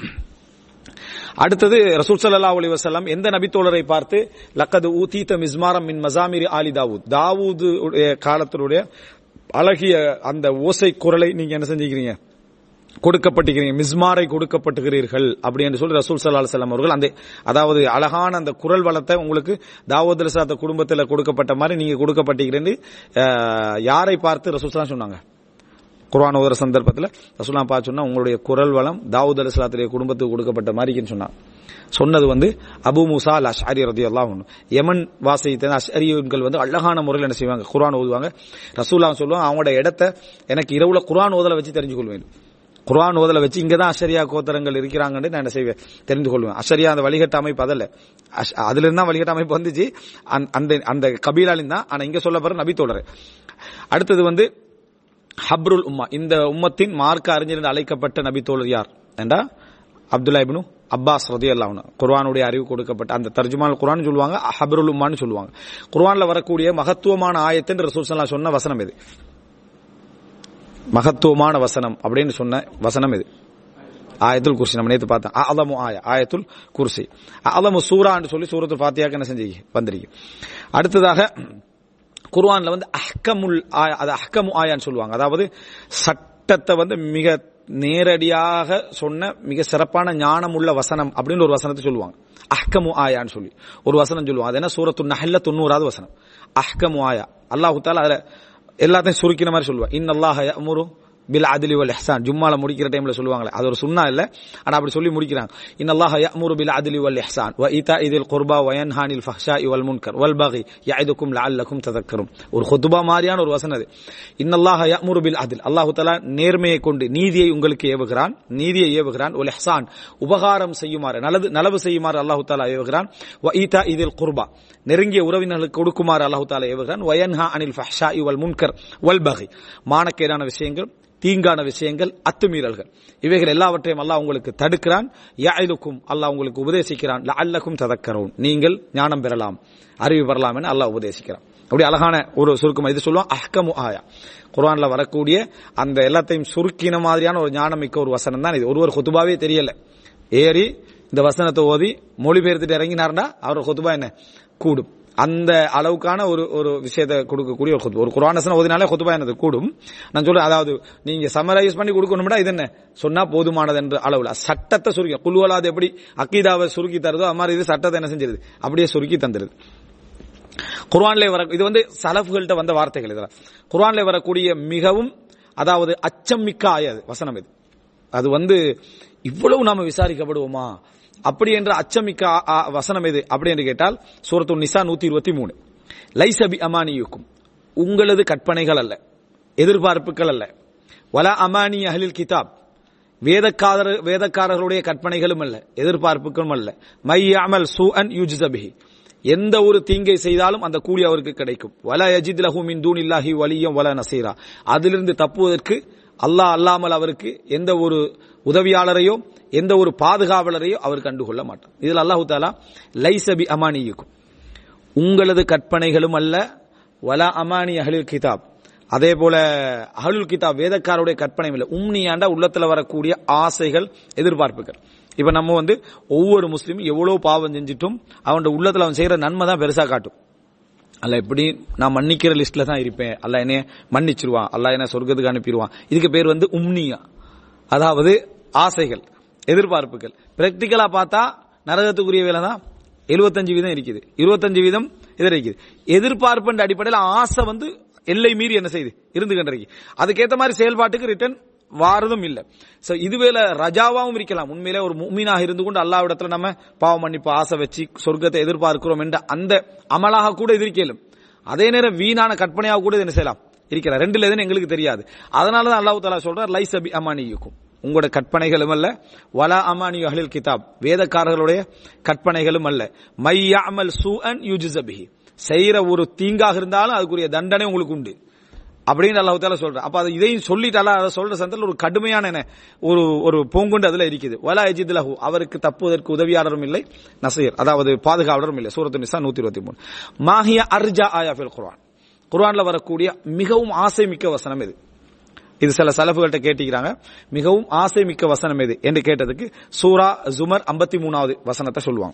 அடுத்தது ரசூல் ஸல்லல்லாஹு அலைஹி வஸல்லம் எந்த நபித்தோழரை பார்த்து லக்கது ஊதீத மிஸ்மாரம் மின் மசாமிரி ஆலி தாவூத் தாவூது உடைய காலத்தினுடைய அழகிய அந்த ஓசை குரலை நீங்க என்ன செஞ்சுக்கிறீங்க கொடுக்கப்பட்டிருக்கிறீங்க மிஸ்மாரை கொடுக்கப்பட்டுகிறீர்கள் அப்படி என்று சொல்லி ரசூல் சல்லா அலுவலம் அவர்கள் அந்த அதாவது அழகான அந்த குரல் வளத்தை உங்களுக்கு தாவூத் ரசாத்த குடும்பத்தில் கொடுக்கப்பட்ட மாதிரி நீங்க கொடுக்கப்பட்டிருக்கிறேன்னு அஹ், யாரை பார்த்து ரசூல் ஸல்லல்லாஹு சொன்னாங்க குர்ஆன் ஓதுற சந்தர்ப்பத்தில் ரசூலா பா சொன்னா உங்களுடைய குரல் வளம் தாவூத் அலிஸ்லாத்துடைய குடும்பத்துக்கு கொடுக்கப்பட்ட மாதிரின்னு சொன்னாங்க சொன்னது வந்து அபு மூசா அல் அஷ்அரி ரதியல்லாஹு அன்ஹு யமன் வாசித்த அஷ்அரியுன்கள் வந்து அழகான முறையில் என்ன செய்வாங்க குர்ஆன் ஓதுவாங்க ரசூலா சொல்லுவாங்க அவங்களோட இடத்தை எனக்கு இரவுல குர்ஆன் ஓதல வச்சு தெரிஞ்சு கொள்வேன் குர்ஆன் ஓதல வச்சு இங்க தான் அஷரியா கோத்தரங்கள் இருக்கிறாங்கன்னு நான் என்ன செய்வேன் தெரிந்து கொள்வேன் அஷரியா அந்த வழிகட்ட அமைப்பு அதல்ல அஷ்- அதுல இருந்தா வழிகட்ட அமைப்பு வந்துச்சு அந்த- அந்த அந்த கபீலாலின் தான் ஆனா இங்க சொல்ல போற நபி தோழர் அடுத்தது வந்து ஹப்ருல் உம்மா இந்த உம்மத்தின் மார்க்க அறிஞர் என்று அழைக்கப்பட்ட நபி தோழர் யார் என்றா அப்துல்லா இப்னு அப்பாஸ் ரதி அல்லாஹ் குர்ஆனுடைய அறிவு கொடுக்கப்பட்ட அந்த தர்ஜுமால் குர்ஆன் சொல்லுவாங்க ஹப்ருல் உம்மான்னு சொல்லுவாங்க குர்ஆன்ல வரக்கூடிய மகத்துவமான ஆயத்தின் ரசூல் ஸல்லல்லாஹு சொன்ன வசனம் இது மகத்துவமான வசனம் அப்படின்னு சொன்ன வசனம் இது ஆயத்துல் குர்சி நம்ம நேத்து பார்த்தோம் அலமு ஆய ஆயத்துல் குர்சி அலமு சூரான்னு சொல்லி சூரத்துல் ஃபாத்தியாக்கு என்ன செஞ்சீங்க வந்திருக்கு அடுத்ததாக குர்ஆன்ல வந்து அஹ்கமுல் ஆயா அது அஹ்கமு ஆயான்னு சொல்லுவாங்க அதாவது சட்டத்தை வந்து மிக நேரடியாக சொன்ன மிக சிறப்பான ஞானம் உள்ள வசனம் அப்படின்னு ஒரு வசனத்தை சொல்லுவாங்க அஹ்கமு ஆயான்னு சொல்லி ஒரு வசனம் சொல்லுவாங்க அது என்ன சூரத்து நஹல்ல தொண்ணூறாவது வசனம் அஹ்கமு ஆயா அல்லாஹு தாலா அதுல எல்லாத்தையும் சுருக்கின மாதிரி சொல்லுவாங்க இன் அல்லாஹ யஅமுரு பில் அதிலி வல் இஹ்சான் ஜும்மால முடிக்கிற டைம்ல சொல்லுவாங்களே அது ஒரு சுன்னா இல்ல ஆனா அப்படி சொல்லி முடிக்கிறாங்க இன்னல்லாஹ யஅமுரு பில் அதிலி வல் இஹ்சான் வ ஈதாஇதில் குர்பா வ யன்ஹானில் ஃபஹ்ஷாஇ வல் முன்கர் வல் பகி யஇதுக்கும் லஅல்லக்கும் ததக்கரும் ஒரு ஹுத்பா மாதிரியான ஒரு வசனம் அது இன்னல்லாஹ யஅமுரு பில் அதில் அல்லாஹ் தஆலா நேர்மையை கொண்டு நீதியை உங்களுக்கு ஏவுகிறான் நீதியை ஏவுகிறான் வல் இஹ்சான் உபகாரம் செய்யுமாறு நல்லது நலவு செய்யுமாறு அல்லாஹ் தஆலா ஏவுகிறான் வ ஈதாஇதில் குர்பா நெருங்கிய உறவினர்களுக்கு கொடுக்குமாறு அல்லாஹ் தஆலா ஏவுகிறான் வ யன்ஹா அனில் ஃபஹ்ஷாஇ வல் முன்கர் வல் பகி மானக்கேடான விஷயங்கள் தீங்கான விஷயங்கள் அத்துமீறல்கள் இவைகள் எல்லாவற்றையும் அல்லாஹ் உங்களுக்கு தடுக்கிறான் யாயிலுக்கும் அல்லாஹ் உங்களுக்கு உபதேசிக்கிறான் அல்லக்கும் ததக்கரும் நீங்கள் ஞானம் பெறலாம் அறிவு பெறலாம் என அல்லாஹ் உபதேசிக்கிறான் அப்படி அழகான ஒரு சுருக்கம் இது சொல்லுவோம் அஹ்கமு ஆயா குர்ஆன்ல வரக்கூடிய அந்த எல்லாத்தையும் சுருக்கின மாதிரியான ஒரு ஞானம் மிக்க ஒரு வசனம் தான் இது ஒருவர் ஹுத்துபாவே தெரியல ஏறி இந்த வசனத்தை ஓதி மொழிபெயர்த்துட்டு இறங்கினார்னா அவர் ஹுத்துபா என்ன கூடும் அந்த அளவுக்கான ஒரு ஒரு விஷயத்தை கொடுக்கக்கூடிய ஒரு குத்துபா ஒரு குரானசன ஓதினாலே குத்துபா என்னது கூடும் நான் சொல்றேன் அதாவது நீங்க சமரைஸ் பண்ணி கொடுக்கணும்னா இது என்ன சொன்னா போதுமானது என்ற அளவுல சட்டத்தை சுருக்கி குழுவலாது எப்படி அக்கீதாவை சுருக்கி தருதோ அது மாதிரி இது சட்டத்தை என்ன செஞ்சிருது அப்படியே சுருக்கி தந்துருது குர்ஆன்ல வர இது வந்து சலஃபுகள்கிட்ட வந்த வார்த்தைகள் இதெல்லாம் குர்ஆன்ல வரக்கூடிய மிகவும் அதாவது அச்சம் மிக்க ஆயாது வசனம் இது அது வந்து இவ்வளவு நாம விசாரிக்கப்படுவோமா அப்படி என்ற அச்சமிக்க ஆ- ஆ- வசனம் எது அப்படி என்று கேட்டால் சூரத்து நிசா நூத்தி இருபத்தி மூணு லைசபி அமானியுக்கும் உங்களது கற்பனைகள் அல்ல எதிர்பார்ப்புகள் அல்ல வலா அமானி அஹ்லில் கிதாப் வேதக்காரர் வேதக்காரர்களுடைய கற்பனைகளும் அல்ல எதிர்பார்ப்புகளும் அல்ல மை அமல் சூ அன் யுஜ்தபிஹி எந்த ஒரு தீங்கை செய்தாலும் அந்த கூலி அவருக்கு கிடைக்கும் வல யஜித் லஹு மின் தூனில்லாஹி வலியம் வல நசீரா அதிலிருந்து தப்புவதற்கு அல்லாஹ் அல்லாமல் அவருக்கு எந்த ஒரு உதவியாளரையோ எந்த ஒரு பாதுகாவலரையோ அவர் கண்டுகொள்ள மாட்டார் இதில் அல்லாஹு தாலா லைசபி அமானியுக்கும் உங்களது கற்பனைகளும் அல்ல வலா அமானி அஹ்லில் கிதாப் அதே போல அஹ்லுல் கிதாப் வேதக்காரருடைய கற்பனை இல்லை உம்னியாண்டா உள்ளத்துல வரக்கூடிய ஆசைகள் எதிர்பார்ப்புகள் இப்ப நம்ம வந்து ஒவ்வொரு முஸ்லீமும் எவ்வளவு பாவம் செஞ்சிட்டும் அவனோட உள்ளத்துல அவன் செய்யற நன்மை தான் பெருசா காட்டும் அல்ல எப்படி நான் மன்னிக்கிற லிஸ்ட்ல தான் இருப்பேன் அல்ல என்னைய மன்னிச்சிருவான் அல்ல என்ன சொர்க்கத்துக்கு அனுப்பிடுவான் இதுக்கு பேர் வந்து உம்னியா அதாவது ஆசைகள் எதிர்பார்ப்புகள் பிராக்டிக்கலா பார்த்தா நரகத்துக்குரிய வேலை தான் எழுபத்தஞ்சு வீதம் இருக்குது இருபத்தஞ்சு வீதம் இது இருக்குது எதிர்பார்ப்புன்ற அடிப்படையில் ஆசை வந்து எல்லை மீறி என்ன செய்யுது இருந்து கண்டிருக்கு அதுக்கேற்ற மாதிரி செயல்பாட்டுக்கு ரிட்டர்ன் வாரதும் இல்ல சோ இதுவேல ரஜாவாவும் இருக்கலாம் உண்மையிலே ஒரு முக்மீனாக இருந்து கொண்டு அல்லாவிடத்துல நம்ம பாவம் மன்னிப்பு ஆசை வச்சு சொர்க்கத்தை எதிர்பார்க்கிறோம் என்ற அந்த அமலாக கூட இது இருக்கலும் அதே நேரம் வீணான கற்பனையாக கூட இது என்ன செய்யலாம் இருக்கலாம் ரெண்டுல எதுன்னு எங்களுக்கு தெரியாது அதனாலதான் அல்லாஹ் தாலா சொல்றார் லைஸ் அபி அமானியுக்கும் உங்களோட கற்பனைகளும் அல்ல வலா அமானி அஹ்லில் கிதாப் வேதக்காரர்களுடைய கற்பனைகளும் அல்ல மையாமல் சூ அன் யூஜிசபிஹி செய்யற ஒரு தீங்காக இருந்தாலும் அதுக்குரிய தண்டனை உங்களுக்கு உண்டு அப்படின்னு அல்லாஹ் தாலா சொல்ற அப்ப அது இதையும் சொல்லிட்டாலா அதை சொல்ற சந்தத்தில் ஒரு கடுமையான என்ன ஒரு ஒரு பூங்குண்டு அதுல இருக்குது வலா அஜித் லஹு அவருக்கு தப்புவதற்கு உதவியாளரும் இல்லை நசீர் அதாவது பாதுகாவலரும் இல்லை சூரத்து நிசா நூத்தி இருபத்தி மூணு மாஹியா அர்ஜா ஆயா ஃபில் குர்ஆன் குர்ஆன்ல வரக்கூடிய மிகவும் ஆசை மிக்க வசனம் இது இது சில சலப்புகள்கிட்ட கேட்டிக்கிறாங்க மிகவும் ஆசை மிக்க வசனம் எது என்று கேட்டதுக்கு சூரா ஜுமர் ஐம்பத்தி மூணாவது வசனத்தை சொல்லுவாங்க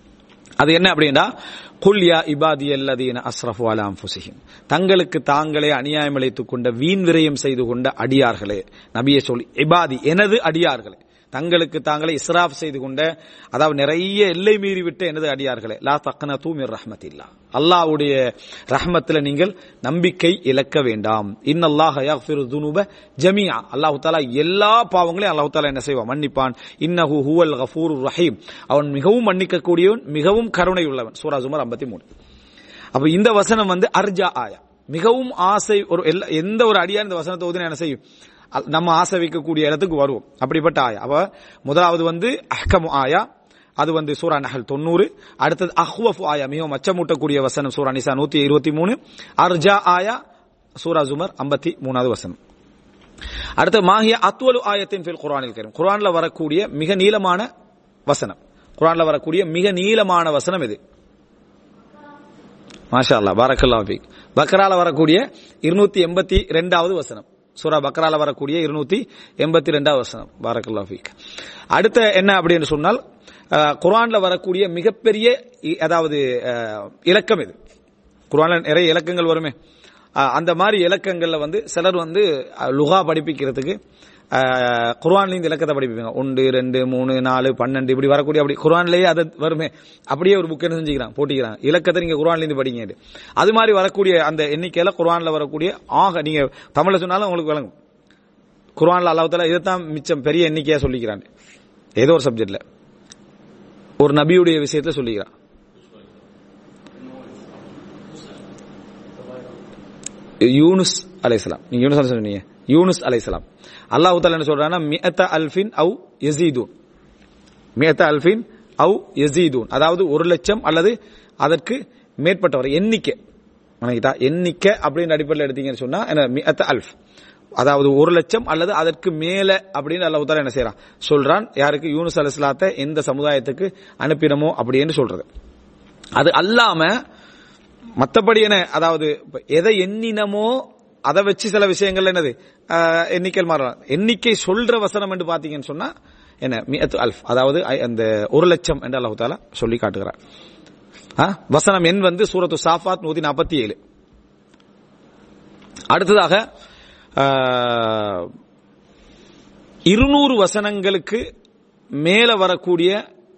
அது என்ன அப்படின்னா குல்யா இபாதி அல்லதீன அஸ்ரஃபு அலா அன்ஃபுஸிஹிம் தங்களுக்கு தாங்களே அநியாயம் இழைத்துக் கொண்ட வீண் விரயம் செய்து கொண்ட அடியார்களே நபியை சொல்லி இபாதி எனது அடியார்களே தங்களுக்கு தாங்களே இஸ்ராஃப் செய்து கொண்ட அதாவது நிறைய எல்லை மீறி விட்ட எனது அடியார்களே லா தக்கன தூமிர் ரஹ்மத்தில்லா அல்லாஹ்வுடைய ரஹ்மத்துல நீங்கள் நம்பிக்கை இழக்க வேண்டாம் இன்னல்லாஹ யக்ஃபிரு துனுப ஜமீஆ அல்லாஹ் தஆலா எல்லா பாவங்களையும் அல்லாஹ் தஆலா என்ன செய்வான் மன்னிப்பான் இன்னஹு ஹுவல் கஃபூருர் ரஹீம் அவன் மிகவும் மன்னிக்கக்கூடியவன் மிகவும் கருணை உள்ளவன் சூரா ஜுமர் 53 அப்ப இந்த வசனம் வந்து அர்ஜா ஆயா மிகவும் ஆசை ஒரு எல்லா- எந்த ஒரு அடியார் இந்த வசனத்தை ஓதினா என்ன செய்யும் அல்- நம்ம ஆசை வைக்கக்கூடிய இடத்துக்கு வருவோம் அப்படிப்பட்ட ஆயா அப்ப முதலாவது வந்து அஹ்கமு ஆயா அது வந்து சூரா நஹல் தொண்ணூறு அடுத்தது அஹ்வஃபு ஆயா மிகவும் அச்சமூட்டக்கூடிய வசனம் சூரா நிசா நூத்தி இருபத்தி மூணு அர்ஜா ஆயா சூரா ஜுமர் ஐம்பத்தி மூணாவது வசனம் அடுத்து மாஹிய அத்வலு ஆயத்தின் ஃபில் குர்ஆனில் கரீம் குர்ஆன்ல வரக்கூடிய மிக நீளமான வசனம் குர்ஆன்ல வரக்கூடிய மிக நீளமான வசனம் இது மாஷா அல்லாஹ் பாரக்கல்லாஹு ஃபீக் பக்ரால வரக்கூடிய இருநூத்தி எண்பத்தி ரெண்டாவது வசனம் சூரா பக்ரால வரக்கூடிய இருநூத்தி எண்பத்தி ரெண்டாவது வசனம் பாரக்கல்லாஹு ஃபீக் அடுத்த என்ன அப்படின்னு சொன்னால் அஹ், குர்ஆன்ல வரக்கூடிய மிகப்பெரிய இ- அதாவது அஹ், இலக்கம் இது குர்ஆன்ல நிறைய இலக்கங்கள் வருமே அஹ், அந்த மாதிரி இலக்கங்கள்ல வந்து சிலர் வந்து அஹ், லுகா படிப்பிக்கிறதுக்கு அஹ், குர்ஆன்ல இந்த இலக்கத்தை படிப்பிப்பாங்க ஒன்று ரெண்டு மூணு நாலு பன்னெண்டு இப்படி வரக்கூடிய அப்படி குர்ஆன்லயே அது வருமே அப்படியே ஒரு புக் என்ன செஞ்சுக்கிறான் போட்டிக்கிறான் இலக்கத்தை நீங்க குர்ஆன்ல இருந்து படிங்க அது மாதிரி வரக்கூடிய அந்த எண்ணிக்கையில குர்ஆன்ல வரக்கூடிய ஆக நீங்க தமிழ்ல சொன்னாலும் உங்களுக்கு விளங்கும் குர்ஆன்ல அல்லாஹ் தாலா இதைத்தான் மிச்சம் பெரிய எண்ணிக்கையா சொல்லிக்கிறான் ஏதோ ஒரு சப்ஜெக்ட்ல ஒரு நபியுடைய விஷயத்துல சொல்லிக்கிறான் யூனுஸ் அலைஹிஸ்ஸலாம் நீங்க யூனுஸ் அலைஹிஸ்ஸலாம் சொன்னீங்க யூனுஸ் அலைஹிஸ்ஸலாம் அல்லாஹ் தாலா என்ன சொல்றான்னா மிஅத்த அல்ஃபின் அவு யஸீதுன் மியத்த அல்ஃபின் அவு யசீதூன் அதாவது ஒரு லட்சம் அல்லது அதற்கு மேற்பட்டவர் எண்ணிக்கை வணங்கிட்டா எண்ணிக்கை அப்படின்னு அடிப்படையில் எடுத்தீங்கன்னு சொன்னா என்ன மியத்த அல்ஃப் அதாவது ஒரு லட்சம் அல்லது அதற்கு மேல அப்படின்னு அல்லாஹ் தாலா என்ன செய்யறான் சொல்றான் யாருக்கு யூனுஸ் அலிஸ்லாத்தை எந்த சமுதாயத்துக்கு அனுப்பினமோ அப்படின்னு சொல்றது அது அல்லாம மத்தபடி என்ன அதாவது இப்ப எதை எண்ணினமோ அதை வச்சு சில விஷயங்கள் என்னது ஆஹ், எண்ணிக்கை மாறலாம் எண்ணிக்கை சொல்ற வசனம் என்று பாத்தீங்கன்னு சொன்னா என்ன மியத்து அல்ஃப் அதாவது ஐ- அந்த ஒரு லட்சம் என்று அல்லாஹ் தாலா சொல்லி காட்டுகிறார் ஆ? வசனம் எண் வந்து சூரத்து சாஃபாத் நூத்தி நாற்பத்தி ஏழு அடுத்ததாக ஆஹ், இருநூறு வசனங்களுக்கு மேல வரக்கூடிய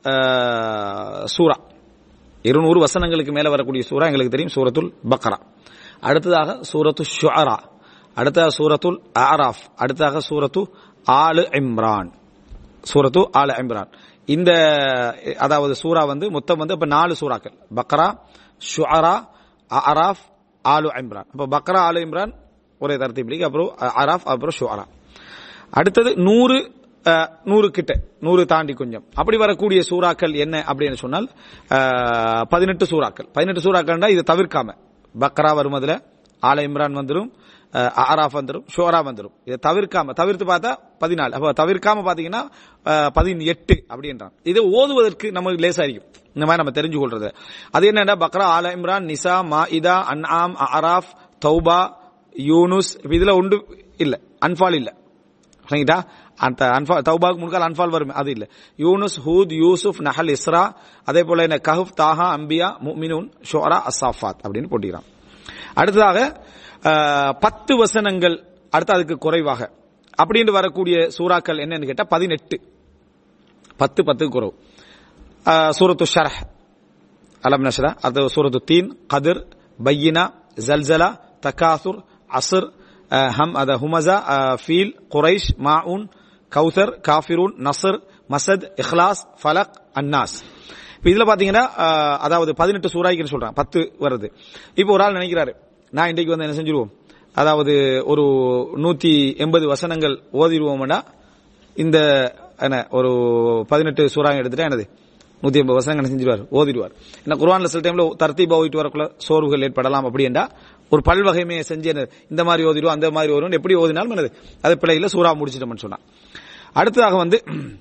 ஆஹ், சூரா இருநூறு வசனங்களுக்கு மேல வரக்கூடிய சூரா எங்களுக்கு தெரியும் சூரத்துல் பக்ரா அடுத்ததாக சூரத்து ஷுஅரா அடுத்ததாக சூரத்துல் ஆராஃப் அடுத்ததாக சூரத்து ஆலு இம்ரான் சூரத்து ஆல இம்ரான் இந்த அதாவது சூரா வந்து மொத்தம் வந்து இப்ப நாலு சூறாக்கள் பக்ரா ஷுஅரா அராஃப் ஆலு இம்ரான் அப்ப பக்ரா ஆலு இம்ரான் ஒரே தரத்தி அப்புறம் அராஃப் அப்புறம் ஷுஅரா அடுத்தது நூறு அஹ், நூறு கிட்ட நூறு தாண்டி கொஞ்சம் அப்படி வரக்கூடிய சூறாக்கள் என்ன அப்படின்னு சொன்னால் அஹ், பதினெட்டு சூறாக்கள் பதினெட்டு சூறாக்கள்னா இதை தவிர்க்காம பக்ரா வரும் அதுல ஆல இம்ரான் வந்துரும் அஹ், ஆராஃப் வந்துரும் ஷோரா வந்துரும் இதை தவிர்க்காம தவிர்த்து பார்த்தா பதினாலு அப்ப தவிர்க்காம பாத்தீங்கன்னா அஹ், பதினெட்டு அப்படின்றான் இதை ஓதுவதற்கு நமக்கு லேசா இருக்கும் இந்த மாதிரி நம்ம தெரிஞ்சு கொள்றது அது என்னன்னா பக்ரா ஆல இம்ரான் நிசா மாஇதா அன்ஆம் அராஃப் தௌபா யூனுஸ் இப்ப இதுல உண்டு இல்ல அன்பால் இல்ல சரிங்களா அந்த அன்பால் தௌபாக்கு முன்கால் அன்பால் வரும் அது இல்ல யூனுஸ் ஹூத் யூசுப் நஹல் இஸ்ரா அதே போல என்ன கஹுப் தாஹா அம்பியா முமினூன் ஷோரா அசாஃபாத் அப்படின்னு போட்டிக்கிறான் அடுத்ததாக அஹ், பத்து வசனங்கள் அடுத்து அதுக்கு குறைவாக அப்படின்னு வரக்கூடிய சூறாக்கள் என்னன்னு கேட்டா பதினெட்டு பத்து பத்துக்கு குறவு அஹ், சூரத்து ஷரஹ் அலம் நஷ்ரா அது சூரத்து தீன் கதிர் பையினா ஜல்சலா தகாசுர் அசர் அஹ், ஹம் அத ஹுமசா அஹ், ஃபீல் குரைஷ் மாவுன் கௌசர் காஃபிரூன் நசர் மசத் இஹ்லாஸ் ஃபலக் அன்னாஸ் இப்ப இதுல பாத்தீங்கன்னா அஹ், அதாவது பதினெட்டு சூறாய்க்குன்னு சொல்றான் பத்து வருது இப்போ ஒரு ஆள் நினைக்கிறாரு நான் இன்றைக்கு வந்து என்ன செஞ்சிருவோம் அதாவது ஒரு நூத்தி எண்பது வசனங்கள் ஓதிடுவோம்னா இந்த என்ன ஒரு பதினெட்டு சூறாங்க எடுத்துட்டா என்னது நூத்தி ஐம்பது வசனங்கள் என்ன செஞ்சிருவார் ஓதிடுவார் என்ன குர்ஆன்ல சில டைம்ல தர்த்தீபா ஓதிட்டு வரக்குள்ள சோர்வுகள் ஏற்படலாம் அப்படின்னா ஒரு பல்வகைமையை செஞ்சு என்ன இந்த மாதிரி ஓதிடுவோம் அந்த மாதிரி ஓதுவோம் எப்படி ஓதினாலும் என்னது அது பிள்ளைகள சூறா முடிச்சிட்டோம்னு சொன்னா அடுத்ததாக வந்து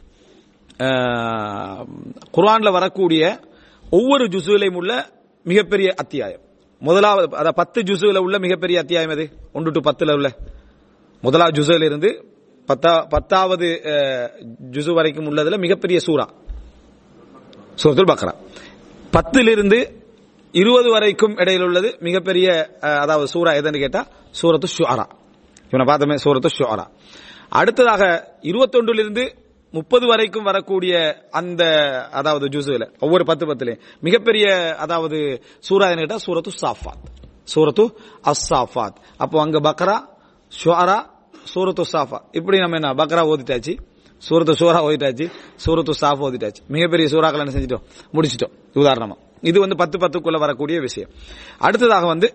அஹ், குர்ஆன்ல வரக்கூடிய ஒவ்வொரு ஜுசுவிலையும் உள்ள மிகப்பெரிய அத்தியாயம் முதலாவது அதாவது பத்து ஜுசுல உள்ள மிகப்பெரிய அத்தியாயம் எது ஒன்று டு பத்துல உள்ள முதலாவது ஜுசுல இருந்து பத்தா பத்தாவது அஹ், ஜுசு வரைக்கும் உள்ளதுல மிகப்பெரிய சூரா சூரத்துல் பக்ரா பத்திலிருந்து இருபது வரைக்கும் இடையில் உள்ளது மிகப்பெரிய அஹ், அதாவது சூரா எதுன்னு கேட்டா சூரத்து ஷுஆரா இவனை பார்த்தோமே சூரத்து ஷுஆரா அடுத்ததாக இருபத்தொன்றிலிருந்து முப்பது வரைக்கும் வரக்கூடிய அந்த அதாவது ஜுசுல ஒவ்வொரு பத்து பத்துலயும் மிகப்பெரிய அதாவது சூரா என்ன கேட்டா சூரத்து சாஃபாத் சூரத்து அஸ்ஸாஃபாத் அப்போ அங்க பக்ரா ஷுஆரா சூரத்து சாஃபா இப்படி நம்ம என்ன பக்ரா ஓதிட்டாச்சு சூரத்து சூரா ஓதிட்டாச்சு சூரத்து சாஃப் ஓதிட்டாச்சு மிகப்பெரிய சூறாக்கள் என்ன செஞ்சிட்டோம் முடிச்சிட்டோம் உதாரணமா இது வந்து பத்து பத்துக்குள்ள வரக்கூடிய விஷயம் அடுத்ததாக வந்து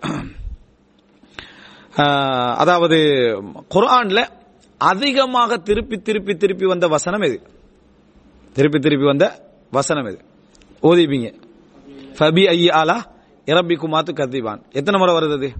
ஆஹ், அதாவது குர்ஆன்ல அதிகமாக திருப்பி திருப்பி திருப்பி வந்த வசனம் எது திருப்பி திருப்பி வந்த வசனம் எது ஓதிப்பீங்க ஃபபி ஐ ஆலா இரப்பி குமாத்து கத்திபான் எத்தனை முறை வருது அது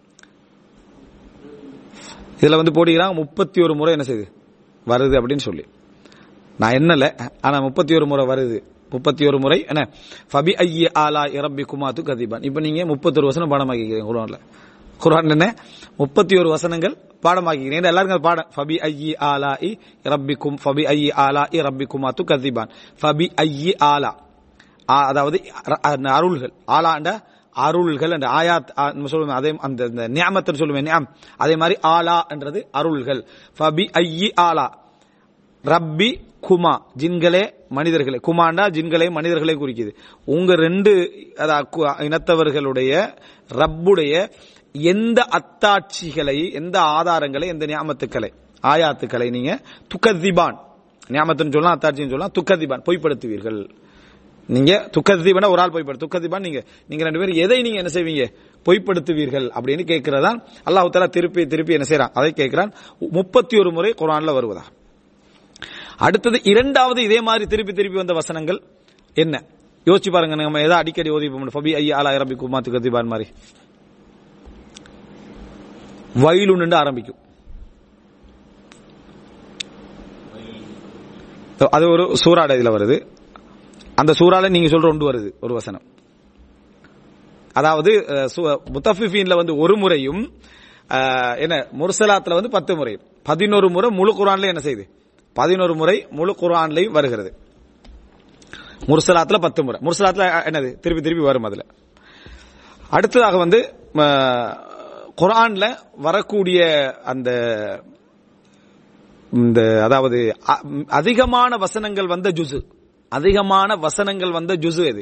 இதுல வந்து போடுகிறாங்க முப்பத்தி ஒரு முறை என்ன செய்யுது வருது அப்படின்னு சொல்லி நான் என்னல ஆனா முப்பத்தி ஒரு முறை வருது முப்பத்தி ஒரு முறை என்ன ஃபபி ஐய ஆலா இரப்பி குமாத்து கதிபான் இப்ப நீங்க முப்பத்தொரு வசனம் பாடமாக்கிக்கிறீங்க குரான்ல குரான் என்ன முப்பத்தி ஒரு வசனங்கள் பாடமாக்கிக்கிறீங்க எல்லாருக்கும் அது பாடம் ஃபபி ஐயி ஆலா இ ரப்பி கும் ஃபபி ஐயி ஆலா இ ரப்பி குமாத்து கதிபான் ஃபபி ஐயி ஆலா ஆ- அதாவது அ- அந்த அருள்கள் ஆலாண்ட அருள்கள் என்ற ஆயாத் ஆ, நம்ம சொல்லுவோம் அதே அந்த அந்த நியாமத்தை சொல்லுவேன் நியாம் அதே மாதிரி ஆலா என்றது அருள்கள் ஃபபி ஐயி ஆலா ரப்பி குமா ஜின்களே மனிதர்களே குமாண்டா ஜின்களே மனிதர்களே குறிக்குது உங்க ரெண்டு அதாவது கு- இனத்தவர்களுடைய ரப்புடைய எந்த அத்தாட்சிகளை எந்த ஆதாரங்களை எந்த ஞாபகத்துக்களை ஆயாத்துக்களை நீங்க துக்கதிபான் ஞாபகத்துன்னு சொல்லலாம் அத்தாட்சின்னு சொல்லலாம் துக்கதிபான் பொய்ப்படுத்துவீர்கள் நீங்க துக்கதிபன ஒரு ஆள் பொய்ப்படு துக்கதிபான் நீங்க நீங்க ரெண்டு பேரும் எதை நீங்க என்ன செய்வீங்க பொய்ப்படுத்துவீர்கள் அப்படின்னு கேட்கிறதான் அல்லாஹ் தஆலா திருப்பி திருப்பி என்ன செய்யறான் அதை கேட்கிறான் முப்பத்தி ஒரு முறை குரான்ல வருவதா அடுத்தது இரண்டாவது இதே மாதிரி திருப்பி திருப்பி வந்த வசனங்கள் என்ன யோசிச்சு பாருங்க நம்ம ஏதாவது அடிக்கடி ஓதி ஃபபி ஐ ஆலா அரபி குமாத்து கதிபான் மாதிரி வயலுன்னு ஆரம்பிக்கும் அது ஒரு சூறாட இதுல வருது அந்த சூறால நீங்க சொல்ற ஒன்று வருது ஒரு வசனம் அதாவது முத்தஃபிஃபீன்ல வந்து ஒரு முறையும் அஹ், என்ன முர்சலாத்துல வந்து பத்து முறை பதினோரு முறை முழு குரான்ல என்ன செய்யுது பதினோரு முறை முழு குரான்லயும் வருகிறது முர்சலாத்துல பத்து முறை முர்சலாத்துல அஹ், என்னது திருப்பி திருப்பி வரும் அதுல அடுத்ததாக வந்து அஹ், குர்ஆன்ல வரக்கூடிய அந்த இந்த அதாவது அ- அதிகமான வசனங்கள் வந்த ஜுசு அதிகமான வசனங்கள் வந்த ஜுசு எது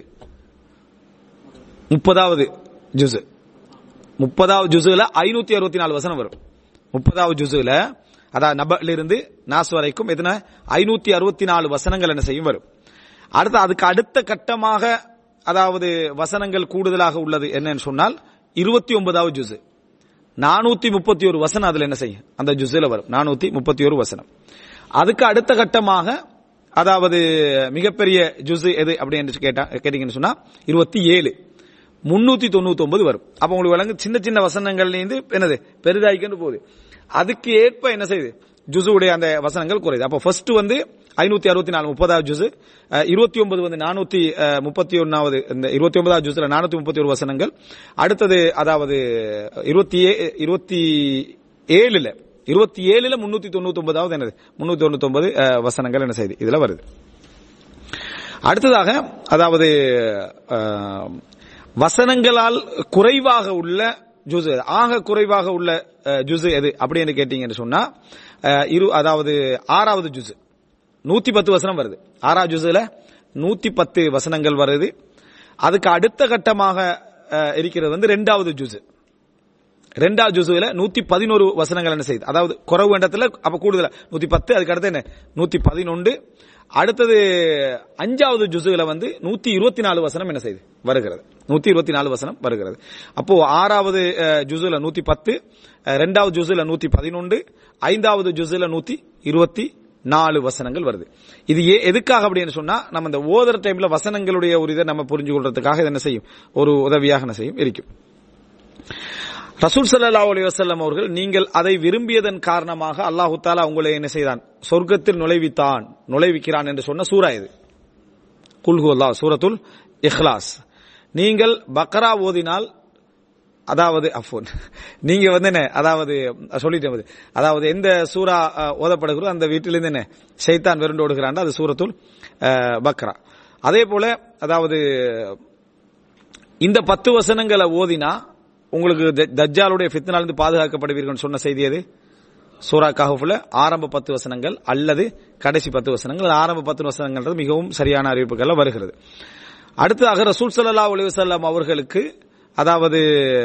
முப்பதாவது ஜுசு முப்பதாவது ஜுசுல ஐநூத்தி அறுபத்தி நாலு வசனம் வரும் முப்பதாவது ஜுசுல அதாவது நபல இருந்து நாஸ் வரைக்கும் எத்தனை ஐநூத்தி அறுபத்தி நாலு வசனங்கள் என்ன செய்யும் வரும் அடுத்து அதுக்கு அடுத்த கட்டமாக அதாவது வசனங்கள் கூடுதலாக உள்ளது என்னன்னு சொன்னால் இருபத்தி ஒன்பதாவது ஜுசு நானூத்தி முப்பத்தி ஒரு வசனம் அதுல என்ன செய்யும் அந்த ஜுஸ்ல வரும் நானூத்தி முப்பத்தி ஒரு வசனம் அதுக்கு அடுத்த கட்டமாக அதாவது மிகப்பெரிய ஜுஸ் எது அப்படின்னு கேட்டா கேட்டீங்கன்னு சொன்னா இருபத்தி ஏழு முன்னூத்தி தொண்ணூத்தி ஒன்பது வரும் அப்ப உங்களுக்கு விளங்கு சின்ன சின்ன வசனங்கள்ல இருந்து என்னது பெரிதாய்க்கன்னு போகுது அதுக்கு ஏற்ப என்ன செய்யுது ஜுசுடைய அந்த வசனங்கள் குறையுது அப்ப ஃபர்ஸ்ட் வந்து ஐநூத்தி அறுபத்தி நாலு முப்பதாவது ஜுசு இருபத்தி ஒன்பது வந்து நானூத்தி முப்பத்தி ஒன்னாவது இந்த இருபத்தி ஒன்பதாவது ஜுஸ்ல நானூத்தி முப்பத்தி ஒரு வசனங்கள் அடுத்தது அதாவது இருபத்தி ஏ- இருபத்தி ஏழுல இருபத்தி ஏழுல முன்னூத்தி தொண்ணூத்தி ஒன்பதாவது என்னது முன்னூத்தி தொண்ணூத்தி ஒன்பது வசனங்கள் என்ன செய்யுது இதுல வருது அடுத்ததாக அதாவது அஹ், வசனங்களால் குறைவாக உள்ள ஜுசு எது? ஆக குறைவாக உள்ள அஹ், ஜுசு எது அப்படின்னு கேட்டீங்கன்னு சொன்னா அஹ், இரு அதாவது ஆறாவது ஜுசு நூத்தி பத்து வசனம் வருது ஆறாவது ஜுசுல நூத்தி பத்து வசனங்கள் வருது அதுக்கு அடுத்த கட்டமாக அஹ், இருக்கிறது வந்து ரெண்டாவது ஜுசு ரெண்டாவது ஜுசுல நூத்தி பதினோரு வசனங்கள் என்ன செய்யுது அதாவது குறவு இடத்துல அப்ப கூடுதல நூத்தி பத்து அதுக்கு அடுத்து என்ன நூத்தி பதினொன்று அடுத்தது அஞ்சாவது ஜுசுல வந்து நூத்தி இருபத்தி நாலு வசனம் என்ன செய்யுது வருகிறது நூத்தி இருபத்தி நாலு வசனம் வருகிறது அப்போ ஆறாவது அஹ், ஜுசுல நூத்தி பத்து அஹ், ரெண்டாவது ஜுசுல நூத்தி பதினொன்று ஐந்தாவது ஜுசுல நூத்தி இருபத்தி நாலு வசனங்கள் வருது இது ஏ எதுக்காக அப்படின்னு சொன்னா நம்ம இந்த ஓதர் டைம்ல வசனங்களுடைய ஒரு இதை நம்ம புரிஞ்சு கொள்றதுக்காக இது என்ன செய்யும் ஒரு உதவியாக என்ன செய்யும் இருக்கும் ரசூல் ஸல்லல்லாஹு அலைஹி வஸல்லம் அவர்கள் நீங்கள் அதை விரும்பியதன் காரணமாக அல்லாஹு தாலா உங்களை என்ன செய்தான் சொர்க்கத்தில் நுழைவித்தான் நுழைவிக்கிறான் என்று சொன்ன சூரா இது குல்ஹு அல்லாஹ் சூரத்துல் இஹ்லாஸ் நீங்கள் பக்ரா ஓதினால் அதாவது அஃபோன் நீங்க வந்து என்ன அதாவது சொல்லிட்டேன் அது. அதாவது எந்த சூரா அஹ், ஓதப்படுகிறோ அந்த வீட்டிலிருந்து என்ன ஷைத்தான் விருண்டு ஓடுகிறான் அது சூரத்துல் அஹ், பக்ரா அதே போல அதாவது இந்த பத்து வசனங்களை ஓதினா உங்களுக்கு த- தஜ்ஜாலுடைய ஃபித்னாலிருந்து பாதுகாக்கப்படுவீர்கள் சொன்ன செய்தி எது சூரா கஹஃப்ல ஆரம்ப பத்து வசனங்கள் அல்லது கடைசி பத்து வசனங்கள் அது ஆரம்ப பத்து வசனங்கள் மிகவும் சரியான அறிவிப்புகள் வருகிறது அடுத்ததாக ரசூல் ஸல்லல்லாஹு அலைஹி வஸல்லம் அவர்களுக்கு அதாவது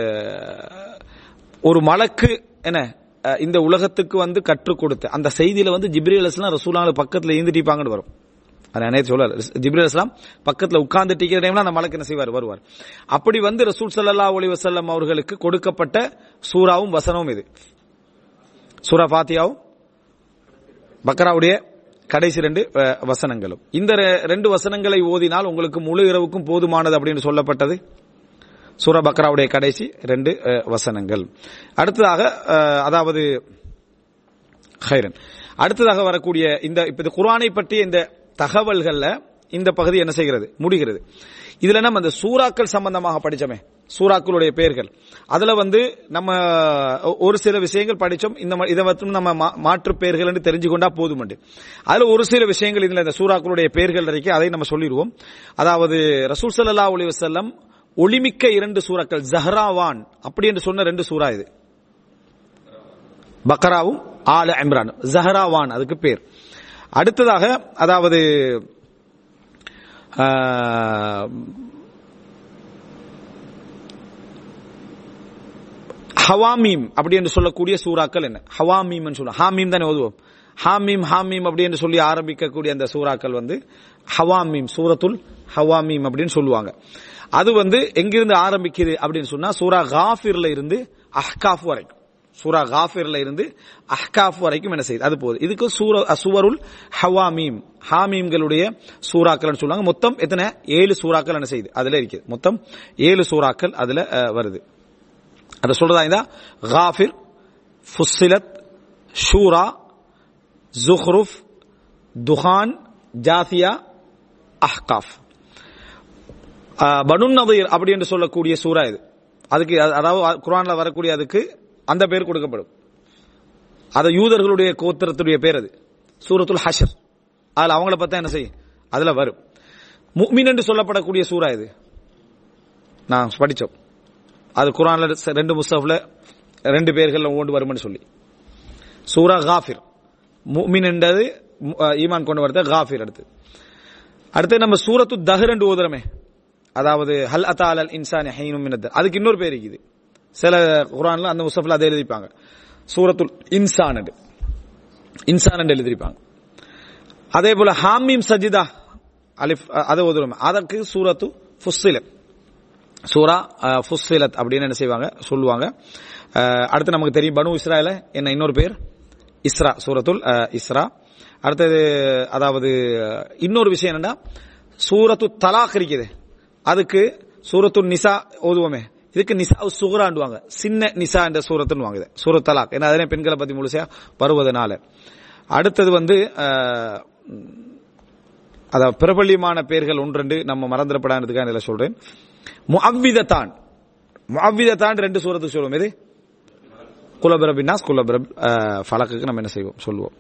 ஒரு மலக்கு என்ன அஹ், இந்த உலகத்துக்கு வந்து கற்றுக் கொடுத்த அந்த செய்தியில வந்து ஜிப்ரீல் அலைஹிஸ்ஸலாம் ரசூலாங்க பக்கத்துல இருந்துட்டிப்பாங்கன்னு வரும் அது அனைத்து சொல்றாரு ஜிப்ரீல் அலைஹிஸ்ஸலாம் பக்கத்துல உட்கார்ந்து டிக்கிற டைம்ல அந்த மலக்கு என்ன செய்வார் வருவார் அப்படி வந்து ரசூல் ஸல்லல்லாஹு அலைஹி வஸல்லம் அவர்களுக்கு கொடுக்கப்பட்ட சூராவும் வசனமும் இது சூரா ஃபாத்தியாவும் பக்ராவுடைய கடைசி ரெண்டு அஹ், வசனங்களும் இந்த ரெ- ரெண்டு வசனங்களை ஓதினால் உங்களுக்கு முழு இரவுக்கும் போதுமானது அப்படின்னு சொல்லப்பட்டது சூரா பக்ராவுடைய கடைசி ரெண்டு அஹ், வசனங்கள் அடுத்ததாக அஹ், அதாவது ஹைரன் அடுத்ததாக வரக்கூடிய இந்த இப்ப இது குர்ஆனை பற்றிய இந்த தகவல்கள்ல இந்த பகுதி என்ன செய்கிறது முடிகிறது இதுல நம்ம இந்த சூறாக்கள் சம்பந்தமாக படிச்சோமே சூறாக்களுடைய பெயர்கள் அதுல வந்து நம்ம ஒ- ஒரு சில விஷயங்கள் படிச்சோம் இந்த ம- இதை மட்டும் நம்ம மா- மாற்று பெயர்கள் என்று தெரிஞ்சு கொண்டா போதுமண்டு அதுல ஒரு சில விஷயங்கள் இதுல இந்த சூறாக்களுடைய பெயர்கள் இருக்கு அதை நம்ம சொல்லிடுவோம் அதாவது ரசூல் ஸல்லல்லாஹு அலைஹி வஸல்லம் ஒளிமிக்க இரண்டு சூறாக்கள் ஜஹ்ராவான் அப்படி என்று சொன்ன ரெண்டு சூறா இது பக்ராவும் ஆல இம்ரான் ஜஹராவான் அதுக்கு பேர் அடுத்ததாக அதாவது ஹவாமீம் அப்படி என்று சொல்லக்கூடிய சூறாக்கள் என்ன ஹவாமீம் சொல்லுவோம் ஹாமீம் தானே ஓதுவோம் ஹாமீம் ஹாமீம் அப்படி என்று சொல்லி ஆரம்பிக்கக்கூடிய அந்த சூறாக்கள் வந்து ஹவாமீம் சூரத்துல் ஹவாமீம் அப்படின்னு சொல்லுவாங்க அது வந்து எங்கிருந்து ஆரம்பிக்குது அப்படின்னு சொன்னா சூரா காஃபிர்ல இருந்து அஹ்காஃப் வரைக்கும் சூரா காஃபிர்ல இருந்து அஹ்காஃப் வரைக்கும் என்ன செய்யுது அது போகுது இதுக்கு சூர சுவருல் ஹவாமீம் ஹாமீம்களுடைய சூறாக்கள் சொல்லுவாங்க மொத்தம் எத்தனை ஏழு சூறாக்கள் என்ன செய்யுது அதுல இருக்குது மொத்தம் ஏழு சூறாக்கள் அதுல அஹ், வருது அதை சொல்றதா இருந்தா காஃபிர் ஃபுஸ்ஸிலத் ஷூரா ஜுஹ்ருஃப் துஹான் ஜாசியா அஹ்காஃப் ஆஹ், பனு நதீர் அப்படி என்று சொல்லக்கூடிய சூரா இது அதுக்கு அ- அதாவது குர்ஆன்ல வரக்கூடிய அதுக்கு அந்த பேர் கொடுக்கப்படும் அது யூதர்களுடைய கோத்திரத்துடைய பேர் அது சூரத்துல் ஹஷர் அதுல அவங்கள பார்த்தா என்ன செய்யும் அதுல வரும் முஃமின் என்று சொல்லப்படக்கூடிய சூரா இது நான் படிச்சோம் அது குர்ஆன்ல ச- ரெண்டு முஸ்தஃப்ல ரெண்டு பேர்கள் ஒன்று வரும்னு சொல்லி சூரா காஃபிர் முஃமின் என்றது மு- அஹ், ஈமான் கொண்டு வரது காஃபிர் அடுத்து அடுத்து நம்ம சூரத்து தஹர் என்று ஓதுறமே அதாவது ஹல் அத்தால் அல் இன்சான் ஹைனும் மினத் அதுக்கு இன்னொரு பேர் இருக்குது சில குர்ஆன்ல அந்த முஸ்தஃப்ல அதை எழுதிப்பாங்க சூரத்துல் இன்சான் என்று இன்சான் என்று எழுதிருப்பாங்க அதே போல ஹாமீம் சஜிதா அலிஃப் அ- அதை ஓதுறோம் அதற்கு சூரத்து ஃபுஸ்ஸிலத் சூரா அஹ், ஃபுஸ்ஸிலத் அப்படின்னு என்ன செய்வாங்க சொல்லுவாங்க அஹ், அடுத்து நமக்கு தெரியும் பனு இஸ்ராயல என்ன இன்னொரு பேர் இஸ்ரா சூரத்துல் அஹ், இஸ்ரா அடுத்தது அதாவது அஹ், இன்னொரு விஷயம் என்னன்னா சூரத்து தலாக் இருக்குது அதுக்கு சூரத்து நிசா ஓதுவோமே இதுக்கு நிசா சுகுராண்டுவாங்க சின்ன நிசா என்ற சூரத்துன்னு வாங்குது சூரத் தலாக் ஏன்னா அதே பெண்களை பத்தி முழுசா வருவதனால அடுத்தது வந்து அஹ், அதாவது பிரபல்யமான பெயர்கள் ஒன்றெண்டு நம்ம மறந்துடப்படாததுக்காக இதில் சொல்றேன் முஅவ்விதத்தான் முஅவ்விதத்தான் ரெண்டு சூரத்துக்கு சொல்லுவோம் எது குலபிரப் பின்னாஸ் குலபிரப் ஃபலக்குக்கு நம்ம என்ன செய்வோம் சொல்லுவோம்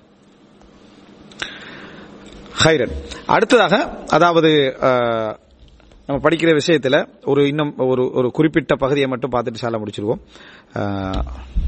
ஹைரன் அடுத்ததாக அதாவது அஹ், நம்ம படிக்கிற விஷயத்துல ஒரு இன்னும் ஒரு ஒரு குறிப்பிட்ட பகுதியை மட்டும் பார்த்துட்டு சால முடிச்சிருவோம் அஹ்,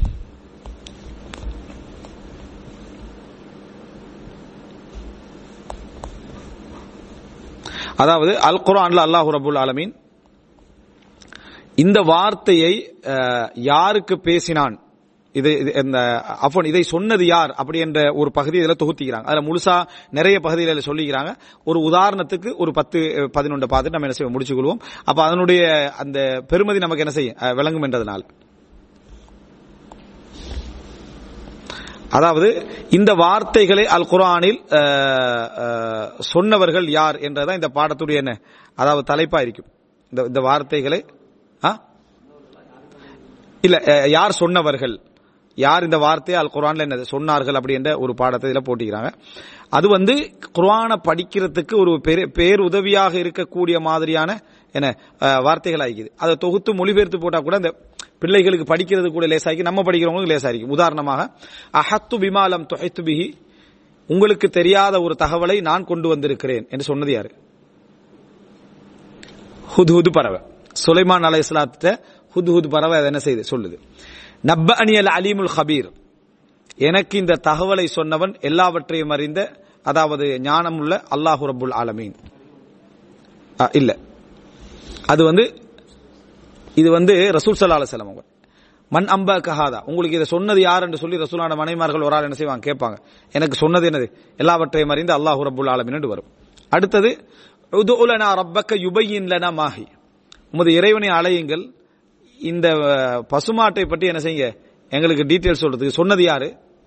அதாவது அல் குர்ஆன்ல அல்லாஹ் ரபுல் ஆலமீன் இந்த வார்த்தையை அஹ், யாருக்கு பேசினான் இது இது- இந்த அப்போ இதை சொன்னது யார் அப்படி என்ற ஒரு பகுதி இதுல தொகுத்திக்கிறாங்க அதுல முழுசா நிறைய பகுதிகளில் சொல்லிக்கிறாங்க ஒரு உதாரணத்துக்கு ஒரு பத்து அஹ், பதினொன்று பார்த்துட்டு நம்ம என்ன செய்வோம் முடிச்சுக்கொள்வோம் அப்ப அதனுடைய அந்த பெருமதி நமக்கு என்ன செய்யும் அஹ், விளங்கும் என்றதுனால அதாவது இந்த வார்த்தைகளை அல் குர்ஆனில் அஹ், அஹ், சொன்னவர்கள் யார் என்றதான் இந்த பாடத்துடைய என்ன அதாவது தலைப்பா இருக்கும் இந்த இந்த வார்த்தைகளை ஆ? இல்ல அஹ், யார் சொன்னவர்கள் யார் இந்த வார்த்தையை அல் குர்ஆன்ல என்ன சொன்னார்கள் அப்படி என்ற ஒரு பாடத்தை இதுல போட்டிக்கிறாங்க அது வந்து குர்ஆனை படிக்கிறதுக்கு ஒரு பெரு- பேருதவியாக இருக்கக்கூடிய மாதிரியான என்ன அஹ், வார்த்தைகள் ஆகிக்குது அதை தொகுத்து மொழிபெயர்த்து போட்டா கூட அந்த பிள்ளைகளுக்கு படிக்கிறது கூட லேசாகி நம்ம படிக்கிறவங்களுக்கு லேசாയിരിக்கும் உதாரணமாக அஹத்து பிமாலம் தொகைத்து பிஹி உங்களுக்கு தெரியாத ஒரு தகவலை நான் கொண்டு வந்திருக்கிறேன் என்று சொன்னது யாரு ஹுத்ஹுது பறவை சுலைமான் அலை இஸ்லாத்த ஹுத்ஹுத் பறவை அதை என்ன செய்து சொல்லுது நப்ப அனியல் அலீமுல் ஹபீர் எனக்கு இந்த தகவலை சொன்னவன் எல்லாவற்றையும் அறிந்த அதாவது ஞானமுள்ள அல்லாஹு ரப்புல் ஆலமீன் ஆ, இல்ல அது வந்து இது வந்து ரசூல் சல்லா அலுவலம் அவங்க மண் அம்பா கஹாதா உங்களுக்கு இதை சொன்னது யார் என்று சொல்லி ரசூலான மனைமார்கள் ஒரு ஆள் என்ன செய்வாங்க கேட்பாங்க எனக்கு சொன்னது என்னது எல்லாவற்றையும் அறிந்து அல்லாஹு ரப்புல் ஆலமீன் என்று வரும் அடுத்தது உதுலனா ரப்பக்க யுபையின் லனா மாஹி உமது இறைவனை அலையுங்கள் இந்த அஹ், பசுமாட்டை பற்றி என்ன செய்யுங்க எங்களுக்கு டீட்டெயில் சொல்றதுக்கு சொன்னது யாரு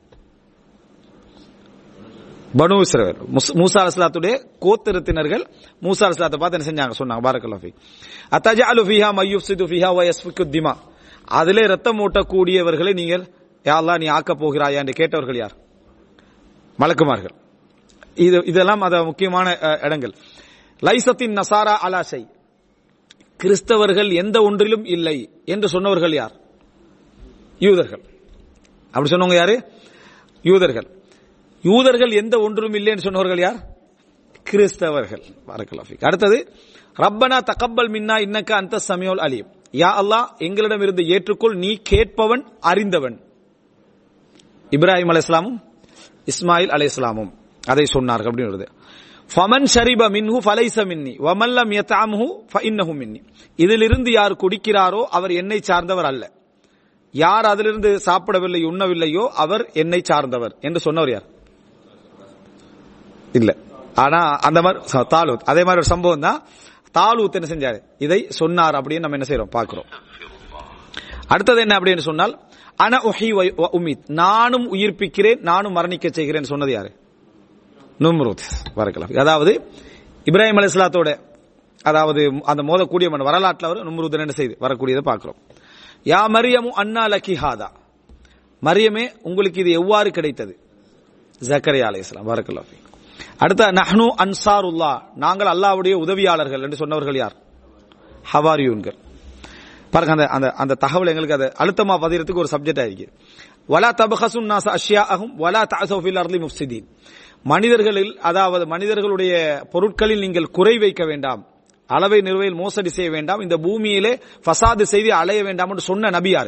பனு இஸ்ரவேல் முஸ்- மூசா அலுவலாத்துடைய கோத்திரத்தினர்கள் மூசா அலுவலாத்தை பார்த்து என்ன செஞ்சாங்க சொன்னாங்க பாரக்கல்லாஃபி அத்தஜா அலு ஃபிஹா மையுஃப்சிது ஃபிஹா வ யஸ்ஃபிக்கு திமா அதிலே ரத்தம் ஊட்டக்கூடியவர்களை நீங்கள் யா அல்லாஹ் நீ ஆக்கப் போகிறாயா என்று கேட்டவர்கள் யார் மலக்குமார்கள் இது இதெல்லாம் அத முக்கியமான அஹ், இடங்கள் லைசத்தின் நசாரா அலாசை கிறிஸ்தவர்கள் எந்த ஒன்றிலும் இல்லை என்று சொன்னவர்கள் யார் யூதர்கள் அப்படி சொன்னவங்க யாரு யூதர்கள் யூதர்கள் எந்த ஒன்றும் இல்லைன்னு சொன்னவர்கள் யார் கிறிஸ்தவர்கள் பாரக்கல்லாஃபிக் அடுத்தது ரப்பனா தகப்பல் மின்னா இன்னக்க அந்த சமயோல் அலியும் யா அல்லாஹ் எங்களிடம் இருந்து ஏற்றுக்கொள் நீ கேட்பவன் அறிந்தவன் இப்ராஹிம் அலைஹிஸ்ஸலாமும் இஸ்மாயில் அலைஹிஸ்ஸலாமும் அதை சொன்னார்கள் அப்படின்னு வருது ஃபமன் ஷரிப மின்ஹு ஃபலைஸ மின்னி வமல்லம் யத்அம்ஹு ஃபஇன்னஹு மின்னி இதிலிருந்து யார் குடிக்கிறாரோ அவர் என்னை சார்ந்தவர் அல்ல யார் அதிலிருந்து சாப்பிடவில்லை உண்ணவில்லையோ அவர் என்னை சார்ந்தவர் என்று சொன்னவர் யார் இல்ல ஆனா அந்த மாதிரி ச- தாலூத் அதே மாதிரி ஒரு சம்பவம் தான் தாலூத் என்ன செஞ்சாரு இதை சொன்னார் அப்படின்னு நம்ம என்ன செய்யறோம் பார்க்கிறோம் அடுத்தது என்ன அப்படின்னு சொன்னால் அன உஹி வை- வ உமீத் நானும் உயிர்ப்பிக்கிறேன் நானும் மரணிக்க செய்கிறேன் சொன்னது யாரு நும்ரூத் வரக்கலாம் அதாவது இப்ராஹிம் அலைஹிஸ்ஸலாத்தோட அதாவது அந்த மோதக்கூடிய மன்னர் வரலாற்றில் அவர் நும்ரூத் என்ன செய்து வரக்கூடியதை பார்க்கிறோம் யா மரியமு அன்னா லக்கி ஹாதா மரியமே உங்களுக்கு இது எவ்வாறு கிடைத்தது ஜக்கரியா அலைஹிஸ்ஸலாம் வரக்கலாம் அடுத்த நஹ்னு அன்சாருல்லா நாங்கள் அல்லாஹ்வுடைய உதவியாளர்கள் என்று சொன்னவர்கள் யார் ஹவாரியூன்கள் பாருங்க அந்த அந்த அந்த தகவல் எங்களுக்கு அது அழுத்தமா பதிகிறதுக்கு ஒரு சப்ஜெக்ட் ஆயிருக்கு வலா தபஹசுன் நாச அஷ்யாஅஹும் வலா தஅசவு ஃபில் அர்லி முஃப்சிதீன் மனிதர்களில் அதாவது மனிதர்களுடைய பொருட்களில் நீங்கள் குறை வைக்க வேண்டாம் அளவை நிறுவையில் மோசடி செய்ய வேண்டாம் இந்த பூமியிலே ஃபசாது செய்து அலைய வேண்டாம் என்று சொன்ன நபி யாரு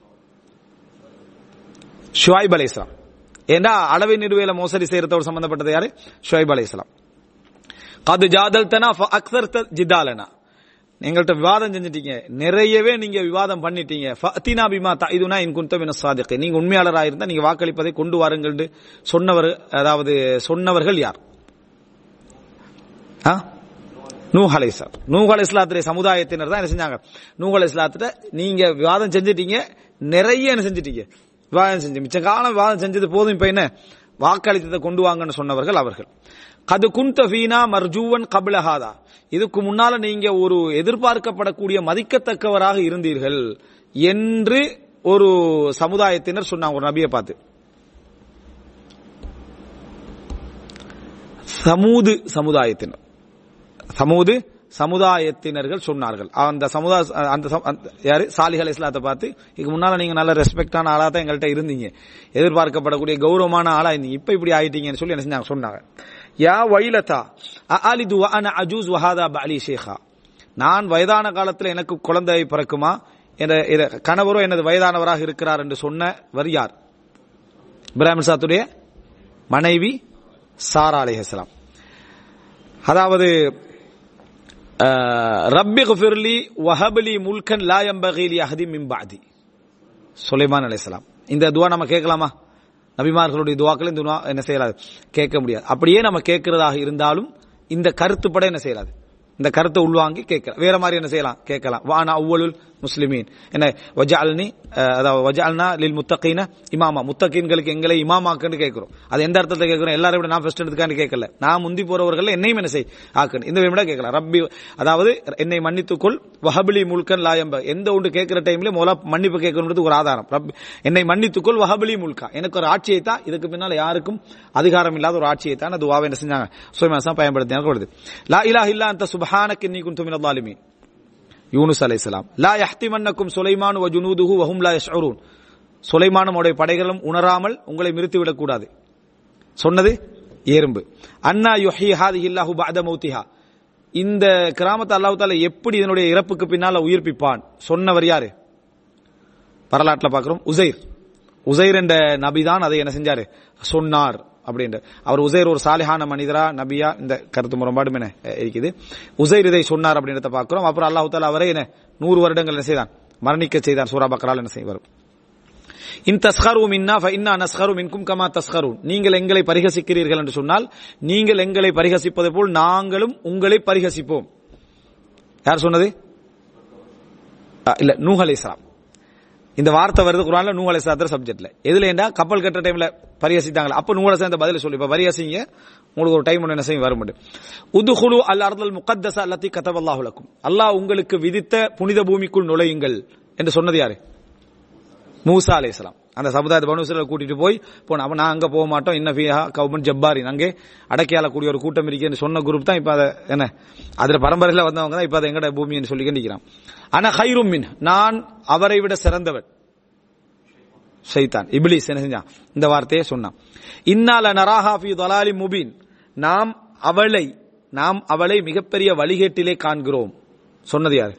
ஷுவைப் அலைஹிஸ்ஸலாம் ஏண்டா அளவை நிறுவையில மோசடி செய்யறதோடு சம்பந்தப்பட்டது யாரு ஷுவைப் அலைஹிஸ்ஸலாம் கது ஜாதல்தனா அக்தர் ஜிதாலனா எங்கள்கிட்ட விவாதம் செஞ்சிட்டீங்க நிறையவே நீங்க விவாதம் பண்ணிட்டீங்க ஃபஅத்தினா பிமா தஇதுனா இன் குன்த மின சாதிக நீங்க உண்மையாளராக இருந்தா நீங்க வாக்களிப்பதை கொண்டு வாருங்கள் சொன்னவர் அதாவது சொன்னவர்கள் யார் ஆ? நூஹ் அலைஹிஸ்ஸலாம் நூஹ் அலைஹிஸ்ஸலாத்துடைய சமுதாயத்தினர் தான் என்ன செஞ்சாங்க நூஹ் அலைஹிஸ்ஸலாத்துல நீங்க விவாதம் செஞ்சிட்டீங்க நிறைய என்ன செஞ்சிட்டீங்க விவாதம் செஞ்சு மிச்ச காலம் விவாதம் செஞ்சது போதும் இப்ப என்ன வாக்களித்ததை கொண்டு வாங்கன்னு சொன்னவர்கள் அவர்கள் கது குந்த ஃபீனா மர்ஜூவன் கபிலஹாதா இதுக்கு முன்னால நீங்க ஒரு எதிர்பார்க்கப்படக்கூடிய மதிக்கத்தக்கவராக இருந்தீர்கள் என்று ஒரு சமுதாயத்தினர் சொன்னாங்க ஒரு நபியை பார்த்து சமூது சமுதாயத்தினர் சமூது சமுதாயத்தினர்கள் சொன்னார்கள் அந்த சமுதாய அந்த சம- அந்த- யாரு சாலிஹ் அலை இஸ்லாத்தை பார்த்து இதுக்கு முன்னால நீங்க நல்ல ரெஸ்பெக்டான ஆளா தான் எங்கள்கிட்ட இருந்தீங்க எதிர்பார்க்கப்படக்கூடிய கௌரவமான ஆளா இருந்தீங்க இப்ப இப்படி ஆயிட்டீங்கன்னு சொல்லி என்ன செஞ்சாங்க சொன்னாங்க யா வைலதா அலிது அன அஜூஸ் வஹாதா பலி ஷேഖா நான் வயதான காலத்தில் எனக்கு குழந்தை பிறக்குமா என்ற இத- கணவரோ எனது வயதானவராக இருக்கிறார் என்று சொன்னவர் யார் இப்ராஹிம் சாத்துடைய மனைவி சாரா அலைஹிஸ்ஸலாம் அதாவது அஹ், ரப்பி குஃபிர்லி வஹப்லி முல்கன் லா யம்பகி அஹதி மின் பாதி சுலைமான் அலைஹிஸ்ஸலாம் இந்த துவா நம்ம கேட்கலாமா நபிமார்களுடைய துவாக்கள் இந்த துவா என்ன செய்யலாது கேட்க முடியாது அப்படியே நம்ம கேட்கிறதாக இருந்தாலும் இந்த கருத்துப்பட என்ன செய்யலாது இந்த கருத்தை உள்வாங்கி கேட்கலாம் வேற மாதிரி என்ன செய்யலாம் கேட்கலாம் வானா அவ்வளுல் முஸ்லிமீன் என்ன வஜால்னி அஹ், அதாவது வஜால்னா லில் முத்தகீன இமாமா முத்தகீன்களுக்கு எங்களை இமாமாக்குன்னு கேட்கிறோம் அது எந்த அர்த்தத்தை கேட்கிறோம் எல்லாரும் விட நான் ஃபர்ஸ்ட் எடுத்துக்கான்னு கேட்கல நான் முந்தி போறவர்கள் என்னையும் என்ன செய் ஆக்கணும் இந்த விட கேட்கலாம் ரப்பி அதாவது என்னை மன்னித்துக்கொள் வஹபிலி முல்கன் லாயம்ப எந்த ஒன்று கேட்கிற டைம்ல முதல்ல மன்னிப்பு கேட்கணுன்றது ஒரு ஆதாரம் ரப்பி என்னை மன்னித்துக்கொள் வஹபிலி முல்கா எனக்கு ஒரு ஆட்சியை தான் இதுக்கு பின்னால யாருக்கும் அதிகாரம் இல்லாத ஒரு ஆட்சியை தான் துவாவை என்ன செஞ்சாங்க சுயமாசம் பயன்படுத்தினாங்க கொடுது லா இலாஹ இல்லா அந்த சுபஹானக்கு நீ குன்து மினல் ஸாலிமீன் யூனுஸ் அலைஹிஸ்ஸலாம் லா யஹ்திமன்னக்கும் சுலைமான் வ ஜுனூதுஹு வஹும் லா யஷ்உரூன் சுலைமானும் அவருடைய படைகளும் உணராமல் உங்களை மிருத்தி விடக்கூடாது சொன்னது எறும்பு அன்னா யுஹி ஹாதிஹி அல்லாஹு பஅத மௌத்திஹா இந்த கிராமத்தை அல்லாஹ் தால எப்படி இதனுடைய இறப்புக்கு பின்னால உயிர்ப்பிப்பான் சொன்னவர் யாரு வரலாற்றுல பார்க்கிறோம் உசைர் உசைர் என்ற நபிதான் அதை என்ன செஞ்சாரு சொன்னார் அப்படின்ற அவர் உசைர் ஒரு சாலிஹான மனிதரா நபியா இந்த கருத்து முரண்பாடும் என்ன அஹ், இருக்குது உசைர் இதை சொன்னார் அப்படின்றத பார்க்கிறோம் அப்புறம் அல்லாஹ் தாலா அவரை என்ன நூறு வருடங்கள் என்ன செய்தான் மரணிக்க செய்தான் சூரா பக்ரால் என்ன செய்வார் இன் தஸ்கரு மின்னா இன்னா நஸ்கரு மின்கும் கமா தஸ்கரு நீங்கள் எங்களை பரிகசிக்கிறீர்கள் என்று சொன்னால் நீங்கள் எங்களை பரிகசிப்பது போல் நாங்களும் உங்களை பரிகசிப்போம் யார் சொன்னது அஹ், இல்ல நூஹ் அலைஹிஸ்ஸலாம் இந்த வார்த்தை வருது குரான்ல நூ அலைஹிஸ்ஸலாத்தர் சப்ஜெக்ட்ல எதுல ஏண்டா கப்பல் கட்டுற டைம்ல பரிகசித்தாங்களா அப்ப நூ அலைஹிஸ்ஸலாம் இந்த பதில சொல்லி இப்ப பரிகசிங்க உங்களுக்கு ஒரு டைம் ஒன்று என்ன செய்யும் வரும் உதுகுலு அல் அர்தல் முகத்தச அல்லத்தி கதவல்லாஹு லக்கும் அல்லாஹ் உங்களுக்கு விதித்த புனித பூமிக்குள் நுழையுங்கள் என்று சொன்னது யாரு மூசா அலைஹிஸ்ஸலாம் அந்த சமுதாயத்தை பனுசில கூட்டிட்டு போய் போன அப்ப நான் அங்க போக மாட்டோம் இன்ன ஃபியா கவுமன் ஜப்பாரின் அங்கே அடக்கியால கூடிய ஒரு கூட்டம் இருக்குன்னு சொன்ன குரூப் தான் இப்ப அதை என்ன அதுல பரம்பரையில வந்தவங்க தான் இப்ப அதை எங்கட பூமின்னு சொல்லி நிக்கிறான் ஆனா ஹைரும் மின் நான் அவரை விட சிறந்தவன் ஷைத்தான் இப்லீஸ் என்ன செஞ்சான் இந்த வார்த்தையை சொன்னான் இன்னால நராஹா ஃபி தலாலி முபீன் நாம் அவளை நாம் அவளை மிகப்பெரிய வழிகேட்டிலே காண்கிறோம் சொன்னது யாரு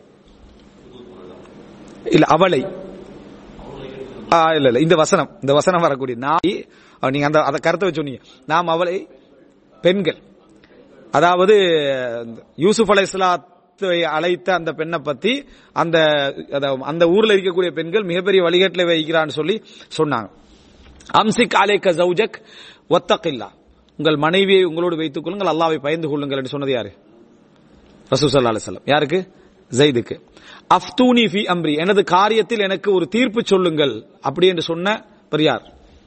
இல்ல அவளை ஆ, இல்ல இல்ல இந்த வசனம் இந்த வசனம் வரக்கூடிய நான் அஹ், நீங்க அந்த அந்த கருத்தை வச்சு சொன்னீங்க நாம் அவளை பெண்கள் அதாவது யூசுப் அலை அழைத்து அழைத்த அந்த பெண்ணை பத்தி அந்த அத- அந்த ஊர்ல இருக்கக்கூடிய பெண்கள் மிகப்பெரிய வழிகாட்டில் வைக்கிறான்னு சொல்லி சொன்னாங்க அம்சிக் அலேக்க ஜவுஜக் ஒத்தக்கில்லா உங்கள் மனைவியை உங்களோடு வைத்துக் கொள்ளுங்கள் அல்லாவை பயந்து கொள்ளுங்கள் என்று சொன்னது யாரு ரசூசல்லா அலிஸ்லாம் யாருக்கு ஜெயிதுக்கு அஃப்தூனி ஃபி அம்ரி எனது காரியத்தில் எனக்கு ஒரு தீர்ப்பு சொல்லுங்கள் அப்படி என்று சொன்ன பெரியார்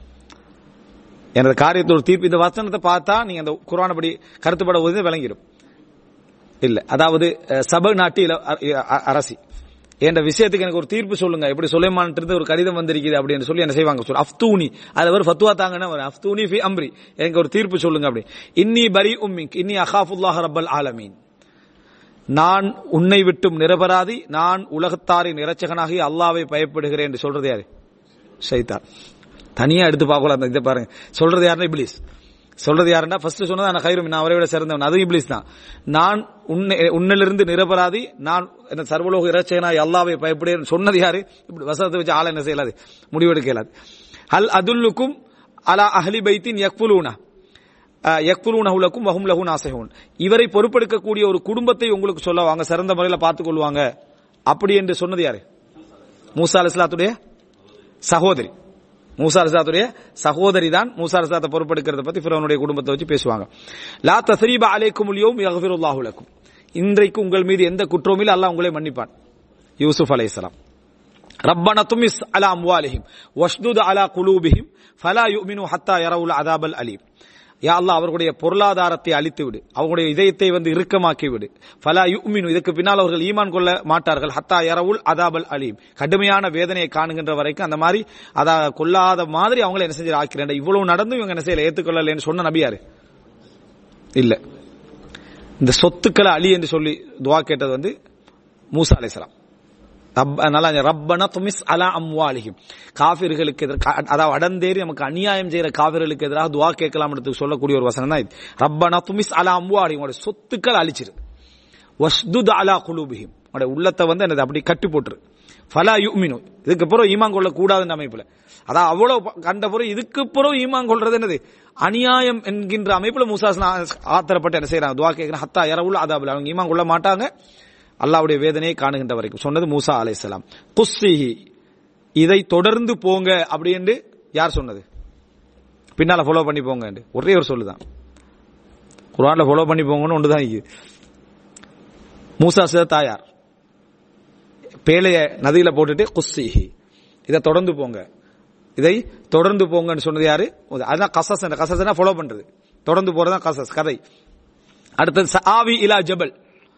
எனது காரியத்தில் ஒரு தீர்ப்பு இந்த வசனத்தை பார்த்தா நீங்க அந்த குரானபடி கருத்துப்பட போது விளங்கிடும் இல்ல அதாவது அஹ், சபை நாட்டு இள- அ- அ- அரசி என்ற விஷயத்துக்கு எனக்கு ஒரு தீர்ப்பு சொல்லுங்க எப்படி சுலைமான் ஒரு கடிதம் வந்திருக்குது அப்படின்னு சொல்லி என்ன செய்வாங்க சொல்லு அஃப்தூனி அது ஒரு ஃபத்வா தாங்கன்னா ஒரு அஃப்தூனி ஃபி அம்ரி எனக்கு ஒரு தீர்ப்பு சொல்லுங்க அப்படி இன்னி பரி உம்மிக் இன்னி அகாஃபுல்லாஹ் ரப்பல் ஆலமீன் நான் உன்னை விட்டும் நிரபராதி நான் உலகத்தாரின் இரட்சகனாகி அல்லாவை பயப்படுகிறேன் என்று சொல்றது யாரு ஷைத்தான் தனியா எடுத்து பார்க்கல அந்த இதை பாருங்க சொல்றது யாருன்னா இப்ளீஸ் சொல்றது யாருன்னா ஃபர்ஸ்ட் சொன்னது நான் கைரும் நான் அவரை விட சிறந்தவன் அதுவும் இப்ளீஸ் தான் நான் உன்னை உன்னிலிருந்து நிரபராதி நான் என்ன சர்வலோக இரட்சகனாய் அல்லாவை பயப்படுகிறேன் சொன்னது யாரு இப்படி வசனத்தை வச்சு ஆள என்ன செய்யலாது முடிவெடுக்க இயலாது ஹல் அதுல்லுக்கும் அலா அஹ்லி பைத்தின் யக்ஃபுலூனா யக்ஃபுலூனஹுலக்கும் வஹும் லஹு நாசிஹூன் இவரை பொறுப்பெடுக்கக்கூடிய ஒரு குடும்பத்தை உங்களுக்கு சொல்ல வாங்க சிறந்த முறையில் பார்த்துக் கொள்வாங்க அப்படி என்று சொன்னது யாரு மூசா அலிஸ்லாத்துடைய சகோதரி மூசா அலிஸ்லாத்துடைய சகோதரி தான் மூசா அலிஸ்லாத்தை பொறுப்பெடுக்கிறத பத்தி ஃபிரௌனுடைய குடும்பத்தை வச்சு பேசுவாங்க லா தஸ்ரீப அலைக்கும் லியோம் யக்ஃபிருல்லாஹு லக்கும் இன்றைக்கு உங்கள் மீது எந்த குற்றமும் இல்லை அல்லாஹ் உங்களை மன்னிப்பான் யூசுப் அலைஹிஸ்ஸலாம் ربنا طمس على أموالهم واشدد على قلوبهم فلا يؤمنوا حتى يروا العذاب الأليم யா அல்லாஹ் அவர்களுடைய பொருளாதாரத்தை அழித்து விடு அவர்களுடைய இதயத்தை வந்து இறுக்கமாக்கி விடு ஃபலா யுமினு இதுக்கு பின்னால் அவர்கள் ஈமான் கொள்ள மாட்டார்கள் ஹத்தா யரவுல் அதாபல் அலீம் கடுமையான வேதனையை காணுகின்ற வரைக்கும் அந்த மாதிரி அதா கொல்லாத மாதிரி அவங்களை என்ன செஞ்சு ஆக்கிறேன் இவ்வளவு நடந்தும் இவங்க என்ன செய்யல ஏத்துக்கொள்ளலன்னு சொன்ன நபியாரு இல்ல இந்த சொத்துக்களை அழி என்று சொல்லி துவா கேட்டது வந்து மூசா அலைஹிஸ்ஸலாம் ரப்ப- நல்லா இருந்துச்சு. ரப்பனா துமிஸ் அலா அம்வாலிஹிம் காபிர்களுக்கு எதிராக அதாவது அடந்தேறி நமக்கு அநியாயம் செய்யற காபிர்களுக்கு எதிராக துவா கேட்கலாம் சொல்லக்கூடிய ஒரு வசனம் தான் இது ரப்பனா துமிஸ் அலா அம்வாலிஹிம் உங்களுடைய சொத்துக்கள் அழிச்சிரு வஸ்துத் அலா குலூபிஹிம் உங்களுடைய உள்ளத்தை வந்து என்னது அப்படி கட்டி போட்டுரு ஃபலா யுமினு இதுக்கு பிறகு ஈமான் கொள்ள கூடாதுன்ற அமைப்புல அதான் அவ்வளவு ப- கண்ட பிறகு இதுக்கு பிறகு ஈமான் கொள்றது என்னது அநியாயம் என்கின்ற அமைப்புல மூசாஸ் ஆத்திரப்பட்டு என்ன செய்யறாங்க துவா கேட்கிறேன் ஹத்தா இரவுல அதாபுல அவங்க ஈமான் கொள்ள மாட்டாங்க அல்லாவுடைய வேதனையை காணுகின்ற வரைக்கும் சொன்னது மூசா அலைஹிஸ்ஸலாம் குஸ்ஸிஹி இதை தொடர்ந்து போங்க அப்படி என்று யார் சொன்னது பின்னால ஃபாலோ பண்ணி போங்க ஒரே ஒரு சொல்லுதான் குர்ஆன்ல ஃபாலோ பண்ணி போங்கன்னு ஒன்றுதான் இருக்கு மூசா சித தாயார் பேழைய நதியில போட்டுட்டு குஸ்ஸிஹி இதை தொடர்ந்து போங்க இதை தொடர்ந்து போங்கன்னு சொன்னது யாரு அதுதான் கசஸ் கசஸ்னா ஃபாலோ பண்றது தொடர்ந்து போறதுதான் கசஸ் கதை அடுத்தது ஆவி இலா ஜபல்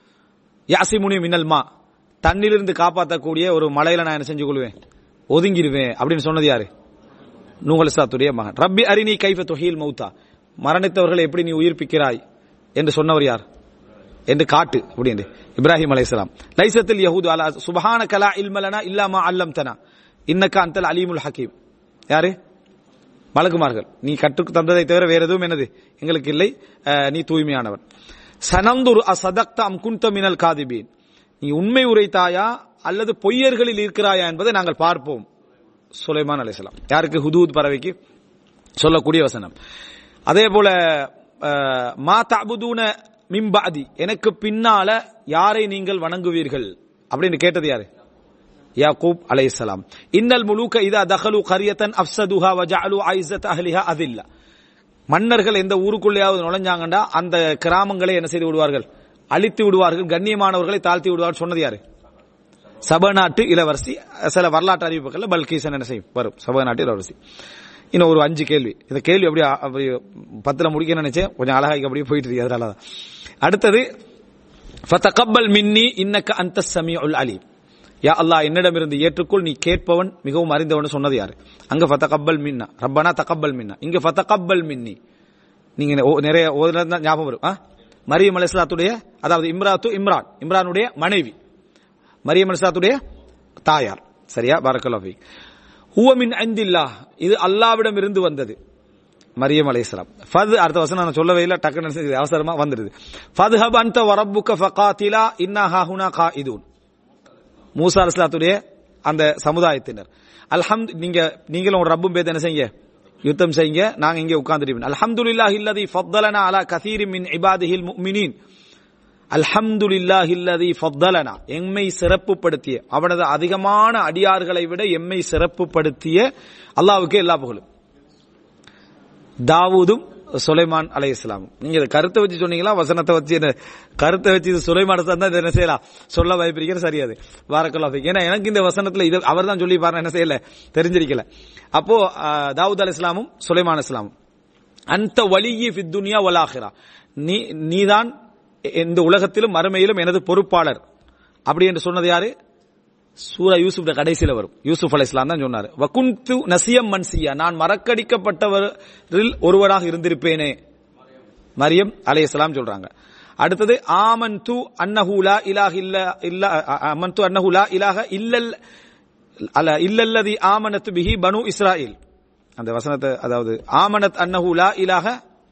யாசிமுனி மின்னல் மா தண்ணிலிருந்து காப்பாற்றக்கூடிய ஒரு மலையில நான் என்ன செஞ்சு கொள்வேன் ஒதுங்கிடுவேன் அப்படின்னு சொன்னது யாரு நூகலிசாத்துடைய மகன் ரப்பி அரினி கைஃப தொஹீல் மௌத்தா மரணித்தவர்களை எப்படி நீ உயிர்ப்பிக்கிறாய் என்று சொன்னவர் யார் என்று காட்டு அப்படின்னு இப்ராஹிம் அலைஹிஸ்ஸலாம் லைசத்தில் யஹூது அலா சுபஹான கலா இல்மலனா இல்லாமா அல்லம் தனா இன்னக்க அந்தல் அலீமுல் ஹக்கீம் யாரு மலக்குமார்கள் நீ கற்றுக் தந்ததை தவிர வேற எதுவும் என்னது எங்களுக்கு இல்லை அஹ், நீ தூய்மையானவன் சனந்துர் அசதக்த அம் குந்த மினல் காதிபீன் நீ உண்மை உரைத்தாயா அல்லது பொய்யர்களில் இருக்கிறாயா என்பதை நாங்கள் பார்ப்போம் சுலைமான் அலைஹிஸ்ஸலாம் யாருக்கு ஹுதூத் பறவைக்கு சொல்லக்கூடிய வசனம் அதே போல அஹ், மா தஅபுதூன மிம்பாதி எனக்கு பின்னால யாரை நீங்கள் வணங்குவீர்கள் அப்படின்னு கேட்டது யாரு யாக்கூப் அலைஹிஸ்ஸலாம் இன்னல் முலூக்க இதா தஹலு கரியத்தன் அஃப்சதுஹா வஜஅலு ஐஸத் அஹ்லிஹா அதில்லா மன்னர்கள் எந்த ஊருக்குள்ளேயாவது நுழைஞ்சாங்கண்டா அந்த கிராமங்களை என்ன செய்து விடுவார்கள் அழித்து விடுவார்கள் கண்ணியமானவர்களை தாழ்த்தி விடுவார்கள் சொன்னது யாரு சபநாட்டு இளவரசி சில வரலாற்று அறிவிப்புகள்ல பல்கீசன் என்ன செய்யும் வரும் சபநாட்டு இளவரசி இன்னும் ஒரு அஞ்சு கேள்வி இந்த கேள்வி அப்படியே அப்படி பத்துல முடிக்க நினைச்சேன் கொஞ்சம் அழகாக அப்படியே போயிட்டு இருக்கு அதனால தான் அடுத்தது ஃபதகப்பல் மின்னி இன்னக்க அந்த சமீஉல் அலீம் யா அல்லாஹ் என்னிடமிருந்து ஏற்றுக்கொள் நீ கேட்பவன் மிகவும் அறிந்தவன் சொன்னது யாரு அங்க ஃபதகப்பல் மின்னா ரப்பனா தகப்பல் மின்னா இங்க ஃபதகப்பல் மின்னி நீங்க ஓ- நிறைய ஓதுல தான் ஞாபகம் வரும் ஆ? மரியம் அலிஸ்லாத்துடைய அதாவது இம்ராத்து இம்ரான் இம்ரானுடைய மனைவி மரியம் அலிஸ்லாத்துடைய தாயார் சரியா பாரக்கல்லாஃபி ஹுவ மின் அந்தில்லாஹ் இது அல்லாவிடம் இருந்து வந்தது மரியம் அலைஹிஸ்ஸலாம் ஃபது அடுத்த வசனம் நான் சொல்லவே இல்லை டக்குன்னு நினைச்சு அவசரமா வந்துடுது ஃபதுஹப் அன்த வரப்புக்க ஃபகாத்திலா இன்னா ஹாஹுனா காயிதூன் மூசா அலிஸ்லாத்துடைய அந்த சமுதாயத்தினர் அல்ஹம் நீங்க நீங்களும் ஒரு ரப்பும் பேத்து என்ன செய்யுங்க யுத்தம் செய்யுங்க நாங்க இங்கே உட்கார்ந்துருப்போம் அல்ஹம்துலில்லாஹி இல்லதி ஃபத்தலனா அலா கசீரி மின் இபாதிஹில் முஃமினீன் அல்ஹம்துலில்லாஹில்லதி ஃபத்தலனா எம்மை சிறப்புப்படுத்திய அவனது அதிகமான அடியார்களை விட எம்மை சிறப்புப்படுத்திய அல்லாஹ்வுக்கு எல்லா புகழும் தாவூதும் சுலைமான் அலை இஸ்லாமும் நீங்க இதை கருத்தை வச்சு சொன்னீங்களா வசனத்தை வச்சு என்ன கருத்தை வச்சு இது சுலைமான தான் இதை என்ன செய்யலாம் சொல்ல வாய்ப்பிருக்கிற சரியாது வாரக்கல்லா ஏன்னா எனக்கு இந்த வசனத்துல இது அவர் தான் சொல்லி பாருங்க என்ன செய்யல தெரிஞ்சிருக்கல அப்போ ஆஹ், தாவூத் அலை இஸ்லாமும் சுலைமான் இஸ்லாமும் அந்த வலியி ஃபித்துனியா வலாஹிரா நீ நீதான் இந்த உலகத்திலும் மறுமையிலும் எனது பொறுப்பாளர் அப்படி என்று சொன்னது யாரு சூரா யூசுப் கடைசியில வரும் யூசுப் அலை இஸ்லாம் தான் சொன்னாரு வகுந்து நசியம் மன்சியா நான் மறக்கடிக்கப்பட்டவரில் ஒருவராக இருந்திருப்பேனே மரியம் அலை இஸ்லாம் சொல்றாங்க அடுத்தது ஆமன் து அன்னஹூலா இலாஹ இல்ல இல்ல அமன் து அன்னஹூலா இலாஹ இல்லல் அல்ல இல்லல்லதி ஆமனத் பிஹி பனு இஸ்ராயில் அந்த வசனத்தை அதாவது ஆமனத் அன்னஹூலா இலாஹ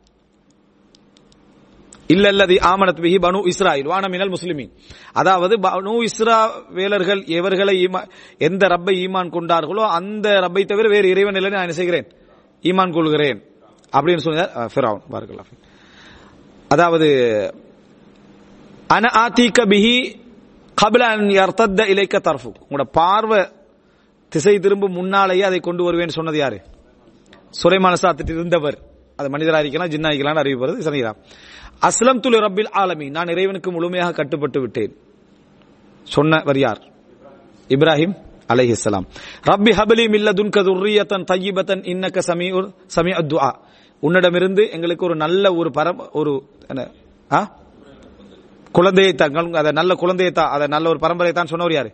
இல்லல்லதி ஆமனத் பிஹி பனு இஸ்ராயில் வான மினல் முஸ்லிமின் அதாவது பனு இஸ்ராவேலர்கள் எவர்களை ஈமா- எந்த ரப்பை ஈமான் கொண்டார்களோ அந்த ரப்பை தவிர வேறு இறைவன் இல்லை நான் என்ன செய்கிறேன் ஈமான் கொள்கிறேன் அப்படின்னு சொன்னார் அஹ், ஃபிரௌன் பாரக்கல்லாஹ் ஃபீக். அதாவது அன ஆத்திக பிஹி கபில அன் யர்தத்த இலைக்க தர்ஃபு உங்களோட பார்வை திசை திரும்பும் முன்னாலேயே அதை கொண்டு வருவேன்னு சொன்னது யாரு சுலைமான சாத்திட்டு இருந்தவர் அது மனிதரா இருக்கலாம் ஜின்னா இருக்கலாம் அறிவிப்பது சரிங்களா அஸ்லம் துலு ரப்பில் ஆலமி நான் இறைவனுக்கு முழுமையாக கட்டுப்பட்டு விட்டேன் சொன்னவர் யார் இப்ராஹிம் அலைஹிஸ்ஸலாம் ரப்பி ஹபலி மில்ல துன்க துர்ரியத்தன் தையிபத்தன் இன்னக்க சமீஉர் சமீ துஆ உன்னிடமிருந்து எங்களுக்கு ஒரு நல்ல ஒரு பரம் ஒரு என்ன ஆ குழந்தையை தங்கள் அதை நல்ல குழந்தையை தான் அதை நல்ல ஒரு பரம்பரை தான் சொன்னவர் யாரு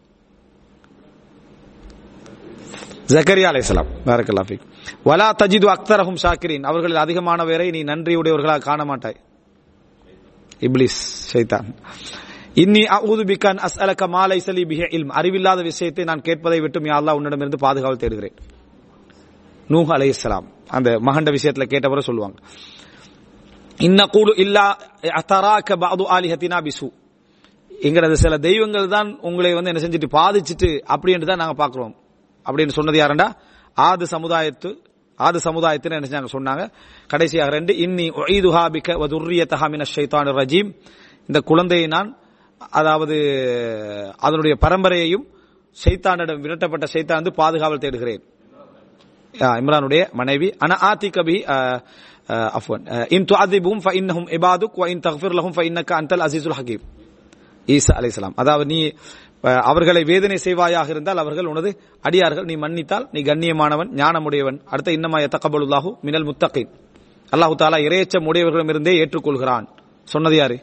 ஜக்கரியா அலைஹிஸ்ஸலாம் பாரக்கல்லாஹு ஃபீக் வலா தஜிது அக்தரஹும் ஷாக்கிரீன் அவர்களில் அதிகமானவரை நீ நன்றியுடையவர்களாக காண மாட்டாய் இப்லிஸ் ஷைத்தான் இன்னி அஊது பிகான் அஸ்அலக மா லைஸ லி பிஹி இல்ம் அறிவில்லாத விஷயத்தை நான் கேட்பதை விட்டும் யா அல்லாஹ் உன்னிடமிருந்து பாதுகாவல் தேடுகிறேன் நூஹ் அலைஹிஸ்ஸலாம் அந்த மகண்ட விஷயத்துல கேட்டவரை சொல்லுவாங்க இன்ன கூடு இல்லா அத்தராக்க பாது ஆலிஹத்தினா பிசு எங்களது சில தெய்வங்கள் தான் உங்களை வந்து என்ன செஞ்சுட்டு பாதிச்சுட்டு அப்படின்னு தான் நாங்க பாக்குறோம் அப்படின்னு சொன்னது யாருண்டா ஆது சமுதாயத்து ஆது சமுதாயத்தினர் என்ன செஞ்சாங்க சொன்னாங்க கடைசியாக ரெண்டு இன்னி ஒய்துஹா பிக வதுர்ரியத்தஹா மின ஷைத்தான் ரஜீம் இந்த குழந்தையை நான் அதாவது அதனுடைய பரம்பரையையும் ஷைத்தானிடம் விரட்டப்பட்ட ஷைத்தான் வந்து பாதுகாவல் தேடுகிறேன் ஆ, இம்ரானுடைய மனைவி அன ஆதி கபி அஃப்வன் இன் துஅதிபும் ஃபஇன்னஹும் இபாதுக் வ இன் தக்ஃபிர் லஹும் ஃபஇன்னக அன்தல் அஸீஸுல் ஹகீம் ஈசா அலைஹிஸ்ஸலாம் அதாவது நீ அஹ், அவர்களை வேதனை செய்வாயாக இருந்தால் அவர்கள் உனது அடியார்கள் நீ மன்னித்தால் நீ கண்ணியமானவன் ஞானமுடையவன் அடுத்த இன்னமா யத்தகபலுல்லாஹு மினல் முத்தகீன் அல்லாஹு தாலா இறையச்சம் உடையவர்களிடமிருந்தே ஏற்றுக்கொள்கிறான் சொன்னது யாரு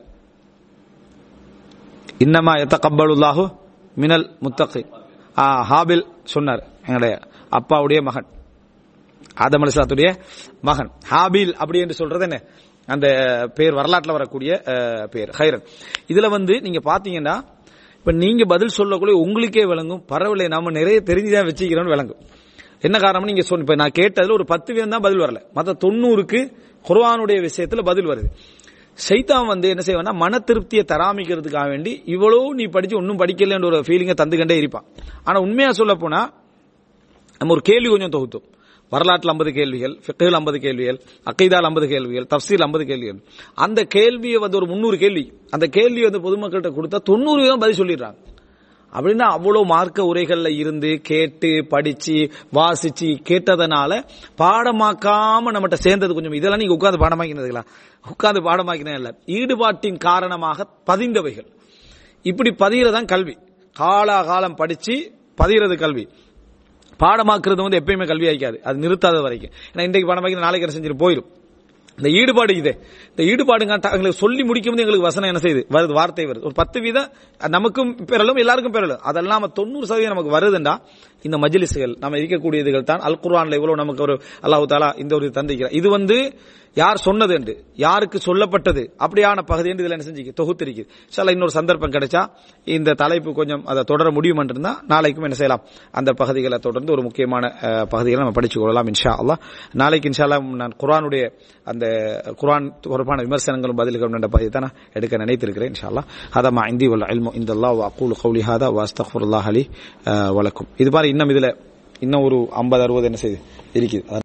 இன்னமா யத்தகபலுல்லாஹு மினல் முத்தகீன் ஆ ஹாபில் சொன்னார் எங்களுடைய அப்பாவுடைய மகன் ஆதம் அலிஸ்லாத்துடைய மகன் ஹாபில் அப்படி என்று சொல்றது என்ன அந்த பேர் வரலாற்றுல வரக்கூடிய அஹ், பேர் ஹைரன் இதுல வந்து நீங்க பாத்தீங்கன்னா இப்ப நீங்க பதில் சொல்லக்கூடிய உங்களுக்கே விளங்கும் பரவாயில்ல நாம நிறைய தெரிஞ்சுதான் வச்சுக்கிறோம்னு விளங்கும் என்ன காரணம் நீங்க சொன்ன இப்ப நான் கேட்டதுல ஒரு பத்து வீதம் தான் பதில் வரல மத்த தொண்ணூறுக்கு குர்ஆனுடைய விஷயத்துல பதில் வருது சைத்தான் வந்து என்ன செய்வான்னா மன திருப்தியை தராமிக்கிறதுக்காக வேண்டி இவ்வளவு நீ படிச்சு ஒன்னும் படிக்கலன்ற ஒரு ஃபீலிங்கை தந்துகிட்டே இருப்பான் ஆனா உண்மையா சொல்ல போனா நம்ம ஒரு கேள்வி கொஞ்சம் தொகுத்தோம் வரலாற்றில் ஐம்பது கேள்விகள் ஃபிக்கில் ஐம்பது கேள்விகள் அக்கைதால் ஐம்பது கேள்விகள் தப்சீல் ஐம்பது கேள்விகள் அந்த கேள்வியை வந்து ஒரு முந்நூறு கேள்வி அந்த கேள்வியை வந்து பொதுமக்கள்கிட்ட கொடுத்தா தொண்ணூறு வீதம் பதில் சொல்லிடுறாங்க அப்படின்னா அவ்வளவு மார்க்க உரைகள்ல இருந்து கேட்டு படிச்சு வாசிச்சு கேட்டதனால பாடமாக்காம நம்மகிட்ட சேர்ந்தது கொஞ்சம் இதெல்லாம் நீங்க உட்கார்ந்து பாடமாக்கினதுங்களா உட்கார்ந்து பாடமாக்கினது இல்ல ஈடுபாட்டின் காரணமாக பதிந்தவைகள் இப்படி பதிகிறதான் கல்வி காலாகாலம் படிச்சு பதிகிறது கல்வி பாடமாக்குறது வந்து எப்பயுமே கல்வி ஆயிக்காது அது நிறுத்தாத வரைக்கும் ஏன்னா இன்றைக்கு பாடமாக்கி நாளைக்கு என்ன செஞ்சுட்டு போயிடும் இந்த ஈடுபாடு இது இந்த ஈடுபாடுங்க எங்களுக்கு சொல்லி முடிக்கும் போது எங்களுக்கு வசனம் என்ன செய்யுது வருது வார்த்தை வருது ஒரு பத்து வீதம் நமக்கும் பெறலும் எல்லாருக்கும் பெறலும் அதெல்லாம் நம்ம தொண்ணூறு சதவீதம் நமக்கு வருதுண்டா இந்த மஜ்லிஸ்கள் நம்ம இருக்கக்கூடியதுகள் தான் அல் குர்ஆன்ல இவ்வளவு நமக்கு ஒரு அல்லாஹ் தாலா இந்த ஒரு தந்திக்கிறார் இது வந்து யார் சொன்னது என்று யாருக்கு சொல்லப்பட்டது அப்படியான பகுதி என்று இதுல என்ன செஞ்சு தொகுத்திருக்கு சில இன்னொரு சந்தர்ப்பம் கிடைச்சா இந்த தலைப்பு கொஞ்சம் அதை தொடர முடியும் இருந்தா நாளைக்கும் என்ன செய்யலாம் அந்த பகுதிகளை தொடர்ந்து ஒரு முக்கியமான அஹ், பகுதிகளை நம்ம படிச்சு கொள்ளலாம் இன்ஷா அல்லாஹ் நாளைக்கு இன்ஷா அல்லாஹ் நான் குர்ஆனுடைய அந்த குர்ஆன் தொடர்பான விமர்சனங்களும் பதில்களும் என்ற பகுதியை தான் நான் எடுக்க நினைத்திருக்கிறேன் இன்ஷா அல்லாஹ் ஹதா மா இந்தி வல் இல்மு இந்த அல்லாஹ் வஅகூலு கௌலி ஹாதா வஅஸ்தக்ஃபிருல்லாஹ் லி அஹ், வலக்கும் இது மாதிரி இன்னும் இதுல இன்னும் ஒரு 50 அறுபது என்ன செய்யுது இருக்குது